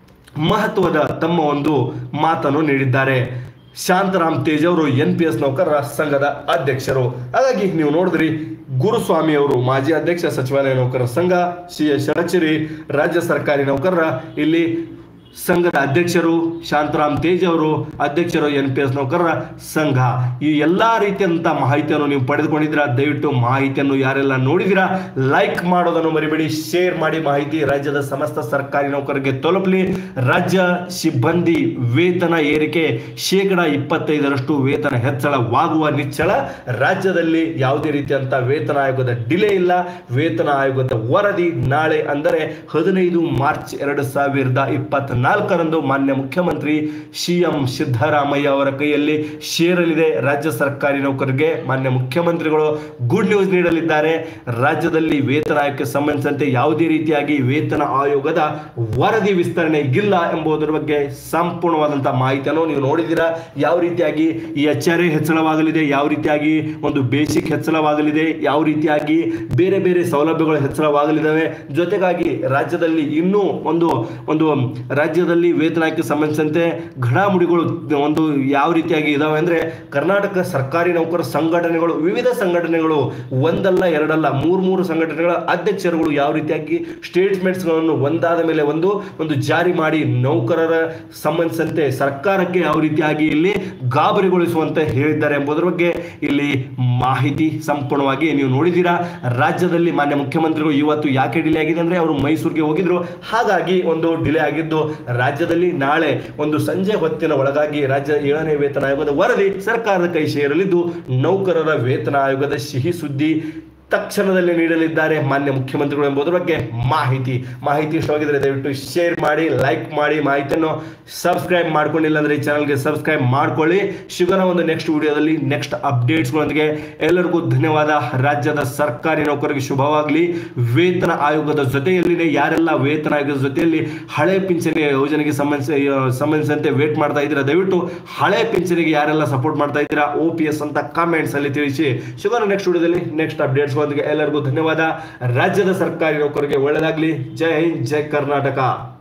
ಮಹತ್ವದ ತಮ್ಮ ಒಂದು ಮಾತನ್ನು ನೀಡಿದ್ದಾರೆ ಶಾಂತರಾಮ್ ತೇಜ್ ಅವರು ಎನ್ ಪಿ ಎಸ್ ನೌಕರರ ಸಂಘದ ಅಧ್ಯಕ್ಷರು ಹಾಗಾಗಿ ನೀವು ನೋಡಿದ್ರಿ ಗುರುಸ್ವಾಮಿ ಅವರು ಮಾಜಿ ಅಧ್ಯಕ್ಷ ಸಚಿವಾಲಯ ನೌಕರರ ಸಂಘ ಸಿ ಎಸ್ ಷಡಚಿರಿ ರಾಜ್ಯ ಸರ್ಕಾರಿ ನೌಕರರ ಇಲ್ಲಿ ಸಂಘದ ಅಧ್ಯಕ್ಷರು ಶಾಂತರಾಮ್ ತೇಜ್ ಅವರು ಅಧ್ಯಕ್ಷರು ಎನ್ ಪಿ ಎಸ್ ನೌಕರರ ಸಂಘ ಈ ಎಲ್ಲಾ ರೀತಿಯಂತ ಮಾಹಿತಿಯನ್ನು ನೀವು ಪಡೆದುಕೊಂಡಿದ್ದೀರಾ ದಯವಿಟ್ಟು ಮಾಹಿತಿಯನ್ನು ಯಾರೆಲ್ಲ ನೋಡಿದಿರಾ ಲೈಕ್ ಮಾಡೋದನ್ನು ಮರಿಬೇಡಿ ಶೇರ್ ಮಾಡಿ ಮಾಹಿತಿ ರಾಜ್ಯದ ಸಮಸ್ತ ಸರ್ಕಾರಿ ನೌಕರರಿಗೆ ತಲುಪಲಿ ರಾಜ್ಯ ಸಿಬ್ಬಂದಿ ವೇತನ ಏರಿಕೆ ಶೇಕಡ ಇಪ್ಪತ್ತೈದರಷ್ಟು ವೇತನ ಹೆಚ್ಚಳವಾಗುವ ನಿಚ್ಚಳ ರಾಜ್ಯದಲ್ಲಿ ಯಾವುದೇ ರೀತಿಯಂತ ವೇತನ ಆಯೋಗದ ಡಿಲೇ ಇಲ್ಲ ವೇತನ ಆಯೋಗದ ವರದಿ ನಾಳೆ ಅಂದರೆ ಹದಿನೈದು ಮಾರ್ಚ್ ಎರಡು ಸಾವಿರದ ಇಪ್ಪತ್ನಾಲ್ಕರಂದು ಮಾನ್ಯ ಮುಖ್ಯಮಂತ್ರಿ ಸಿ ಎಂ ಸಿದ್ದರಾಮಯ್ಯ ಅವರ ಕೈಯಲ್ಲಿ ಸೇರಲಿದೆ ರಾಜ್ಯ ಸರ್ಕಾರಿ ನೌಕರರಿಗೆ ಮಾನ್ಯ ಮುಖ್ಯಮಂತ್ರಿಗಳು ಗುಡ್ ನ್ಯೂಸ್ ನೀಡಲಿದ್ದಾರೆ ರಾಜ್ಯದಲ್ಲಿ ವೇತನ ಆಯೋಗಕ್ಕೆ ಸಂಬಂಧಿಸಿದಂತೆ ಯಾವುದೇ ರೀತಿಯಾಗಿ ವೇತನ ಆಯೋಗದ ವರದಿ ವಿಸ್ತರಣೆ ಇಲ್ಲ ಎಂಬುದರ ಬಗ್ಗೆ ಸಂಪೂರ್ಣವಾದಂತಹ ಮಾಹಿತಿಯನ್ನು ನೀವು ನೋಡಿದ್ದೀರಾ ಯಾವ ರೀತಿಯಾಗಿ ಈ ಎಚ್ ಆರ್ ಎ ಹೆಚ್ಚಳವಾಗಲಿದೆ ಯಾವ ರೀತಿಯಾಗಿ ಒಂದು ಬೇಸಿಕ್ ಹೆಚ್ಚಳವಾಗಲಿದೆ ಯಾವ ರೀತಿಯಾಗಿ ಬೇರೆ ಬೇರೆ ಸೌಲಭ್ಯಗಳು ಹೆಚ್ಚಳವಾಗಲಿದ್ದಾವೆ ಜೊತೆಗಾಗಿ ರಾಜ್ಯದಲ್ಲಿ ಇನ್ನೂ ಒಂದು ಒಂದು ರಾಜ್ಯದಲ್ಲಿ ವೇತನಕ್ಕೆ ಸಂಬಂಧಿಸಿದಂತೆ ಘಡಾಮುಡಿಗಳು ಒಂದು ಯಾವ ರೀತಿಯಾಗಿ ಇದಾವೆ ಅಂದ್ರೆ ಕರ್ನಾಟಕ ಸರ್ಕಾರಿ ನೌಕರ ಸಂಘಟನೆಗಳು ವಿವಿಧ ಸಂಘಟನೆಗಳು ಒಂದಲ್ಲ ಎರಡಲ್ಲ ಮೂರು ಮೂರು ಸಂಘಟನೆಗಳ ಅಧ್ಯಕ್ಷರುಗಳು ಯಾವ ರೀತಿಯಾಗಿ ಸ್ಟೇಟ್ಮೆಂಟ್ಸ್ಗಳನ್ನು ಒಂದಾದ ಮೇಲೆ ಒಂದು ಒಂದು ಜಾರಿ ಮಾಡಿ ನೌಕರರ ಸಂಬಂಧಿಸಿದಂತೆ ಸರ್ಕಾರಕ್ಕೆ ಯಾವ ರೀತಿಯಾಗಿ ಇಲ್ಲಿ ಗಾಬರಿಗೊಳಿಸುವಂತೆ ಹೇಳಿದ್ದಾರೆ ಎಂಬುದರ ಬಗ್ಗೆ ಇಲ್ಲಿ ಮಾಹಿತಿ ಸಂಪೂರ್ಣವಾಗಿ ನೀವು ನೋಡಿದ್ದೀರಾ ರಾಜ್ಯದಲ್ಲಿ ಮಾನ್ಯ ಮುಖ್ಯಮಂತ್ರಿಗಳು ಇವತ್ತು ಯಾಕೆ ಡಿಲೇ ಆಗಿದೆ ಅಂದ್ರೆ ಅವರು ಮೈಸೂರಿಗೆ ಹೋಗಿದ್ರು ಹಾಗಾಗಿ ಒಂದು ಡಿಲೇ ಆಗಿದ್ದು ರಾಜ್ಯದಲ್ಲಿ ನಾಳೆ ಒಂದು ಸಂಜೆ ಹೊತ್ತಿನ ಒಳಗಾಗಿ ರಾಜ್ಯ ಏಳನೇ ವೇತನ ಆಯೋಗದ ವರದಿ ಸರ್ಕಾರದ ಕೈ ಸೇರಲಿದ್ದು ನೌಕರರ ವೇತನ ಆಯೋಗದ ಸಿಹಿ ಸುದ್ದಿ ತಕ್ಷಣದಲ್ಲಿ ನೀಡಲಿದ್ದಾರೆ ಮಾನ್ಯ ಮುಖ್ಯಮಂತ್ರಿಗಳು ಎಂಬುದರ ಬಗ್ಗೆ ಮಾಹಿತಿ ಮಾಹಿತಿ ಇಷ್ಟವಾಗಿದ್ರೆ ದಯವಿಟ್ಟು ಶೇರ್ ಮಾಡಿ ಲೈಕ್ ಮಾಡಿ ಮಾಹಿತಿಯನ್ನು ಸಬ್ಸ್ಕ್ರೈಬ್ ಮಾಡ್ಕೊಂಡಿಲ್ಲ ಅಂದ್ರೆ ಈ ಚಾನಲ್ಗೆ ಸಬ್ಸ್ಕ್ರೈಬ್ ಮಾಡ್ಕೊಳ್ಳಿ ಸಿಗೋಣ ಒಂದು ನೆಕ್ಸ್ಟ್ ವಿಡಿಯೋದಲ್ಲಿ ನೆಕ್ಸ್ಟ್ ಅಪ್ಡೇಟ್ಸ್ಗಳೊಂದಿಗೆ ಎಲ್ಲರಿಗೂ ಧನ್ಯವಾದ ರಾಜ್ಯದ ಸರ್ಕಾರಿ ನೌಕರರಿಗೆ ಶುಭವಾಗಲಿ ವೇತನ ಆಯೋಗದ ಜೊತೆಯಲ್ಲಿನೇ ಯಾರೆಲ್ಲ ವೇತನ ಆಯೋಗದ ಜೊತೆಯಲ್ಲಿ ಹಳೆ ಪಿಂಚಣಿ ಯೋಜನೆಗೆ ಸಂಬಂಧಿಸಿ ಸಂಬಂಧಿಸಿದಂತೆ ವೇಟ್ ಮಾಡ್ತಾ ಇದ್ದೀರಾ ದಯವಿಟ್ಟು ಹಳೆ ಪಿಂಚಣಿಗೆ ಯಾರೆಲ್ಲ ಸಪೋರ್ಟ್ ಮಾಡ್ತಾ ಇದ್ದೀರಾ ಒ ಪಿ ಎಸ್ ಅಂತ ಕಾಮೆಂಟ್ಸ್ ಅಲ್ಲಿ ತಿಳಿಸಿ ಸಿಗೋಣ ನೆಕ್ಸ್ಟ್ ವಿಡಿಯೋದಲ್ಲಿ ನೆಕ್ಸ್ಟ್ ಅಪ್ಡೇಟ್ಸ್ ಎಲ್ಲರಿಗೂ ಧನ್ಯವಾದ ರಾಜ್ಯದ ಸರ್ಕಾರಿ ನೌಕರರಿಗೆ ಒಳ್ಳೆಯದಾಗಲಿ ಜೈ ಹಿಂದ್ ಜೈ ಕರ್ನಾಟಕ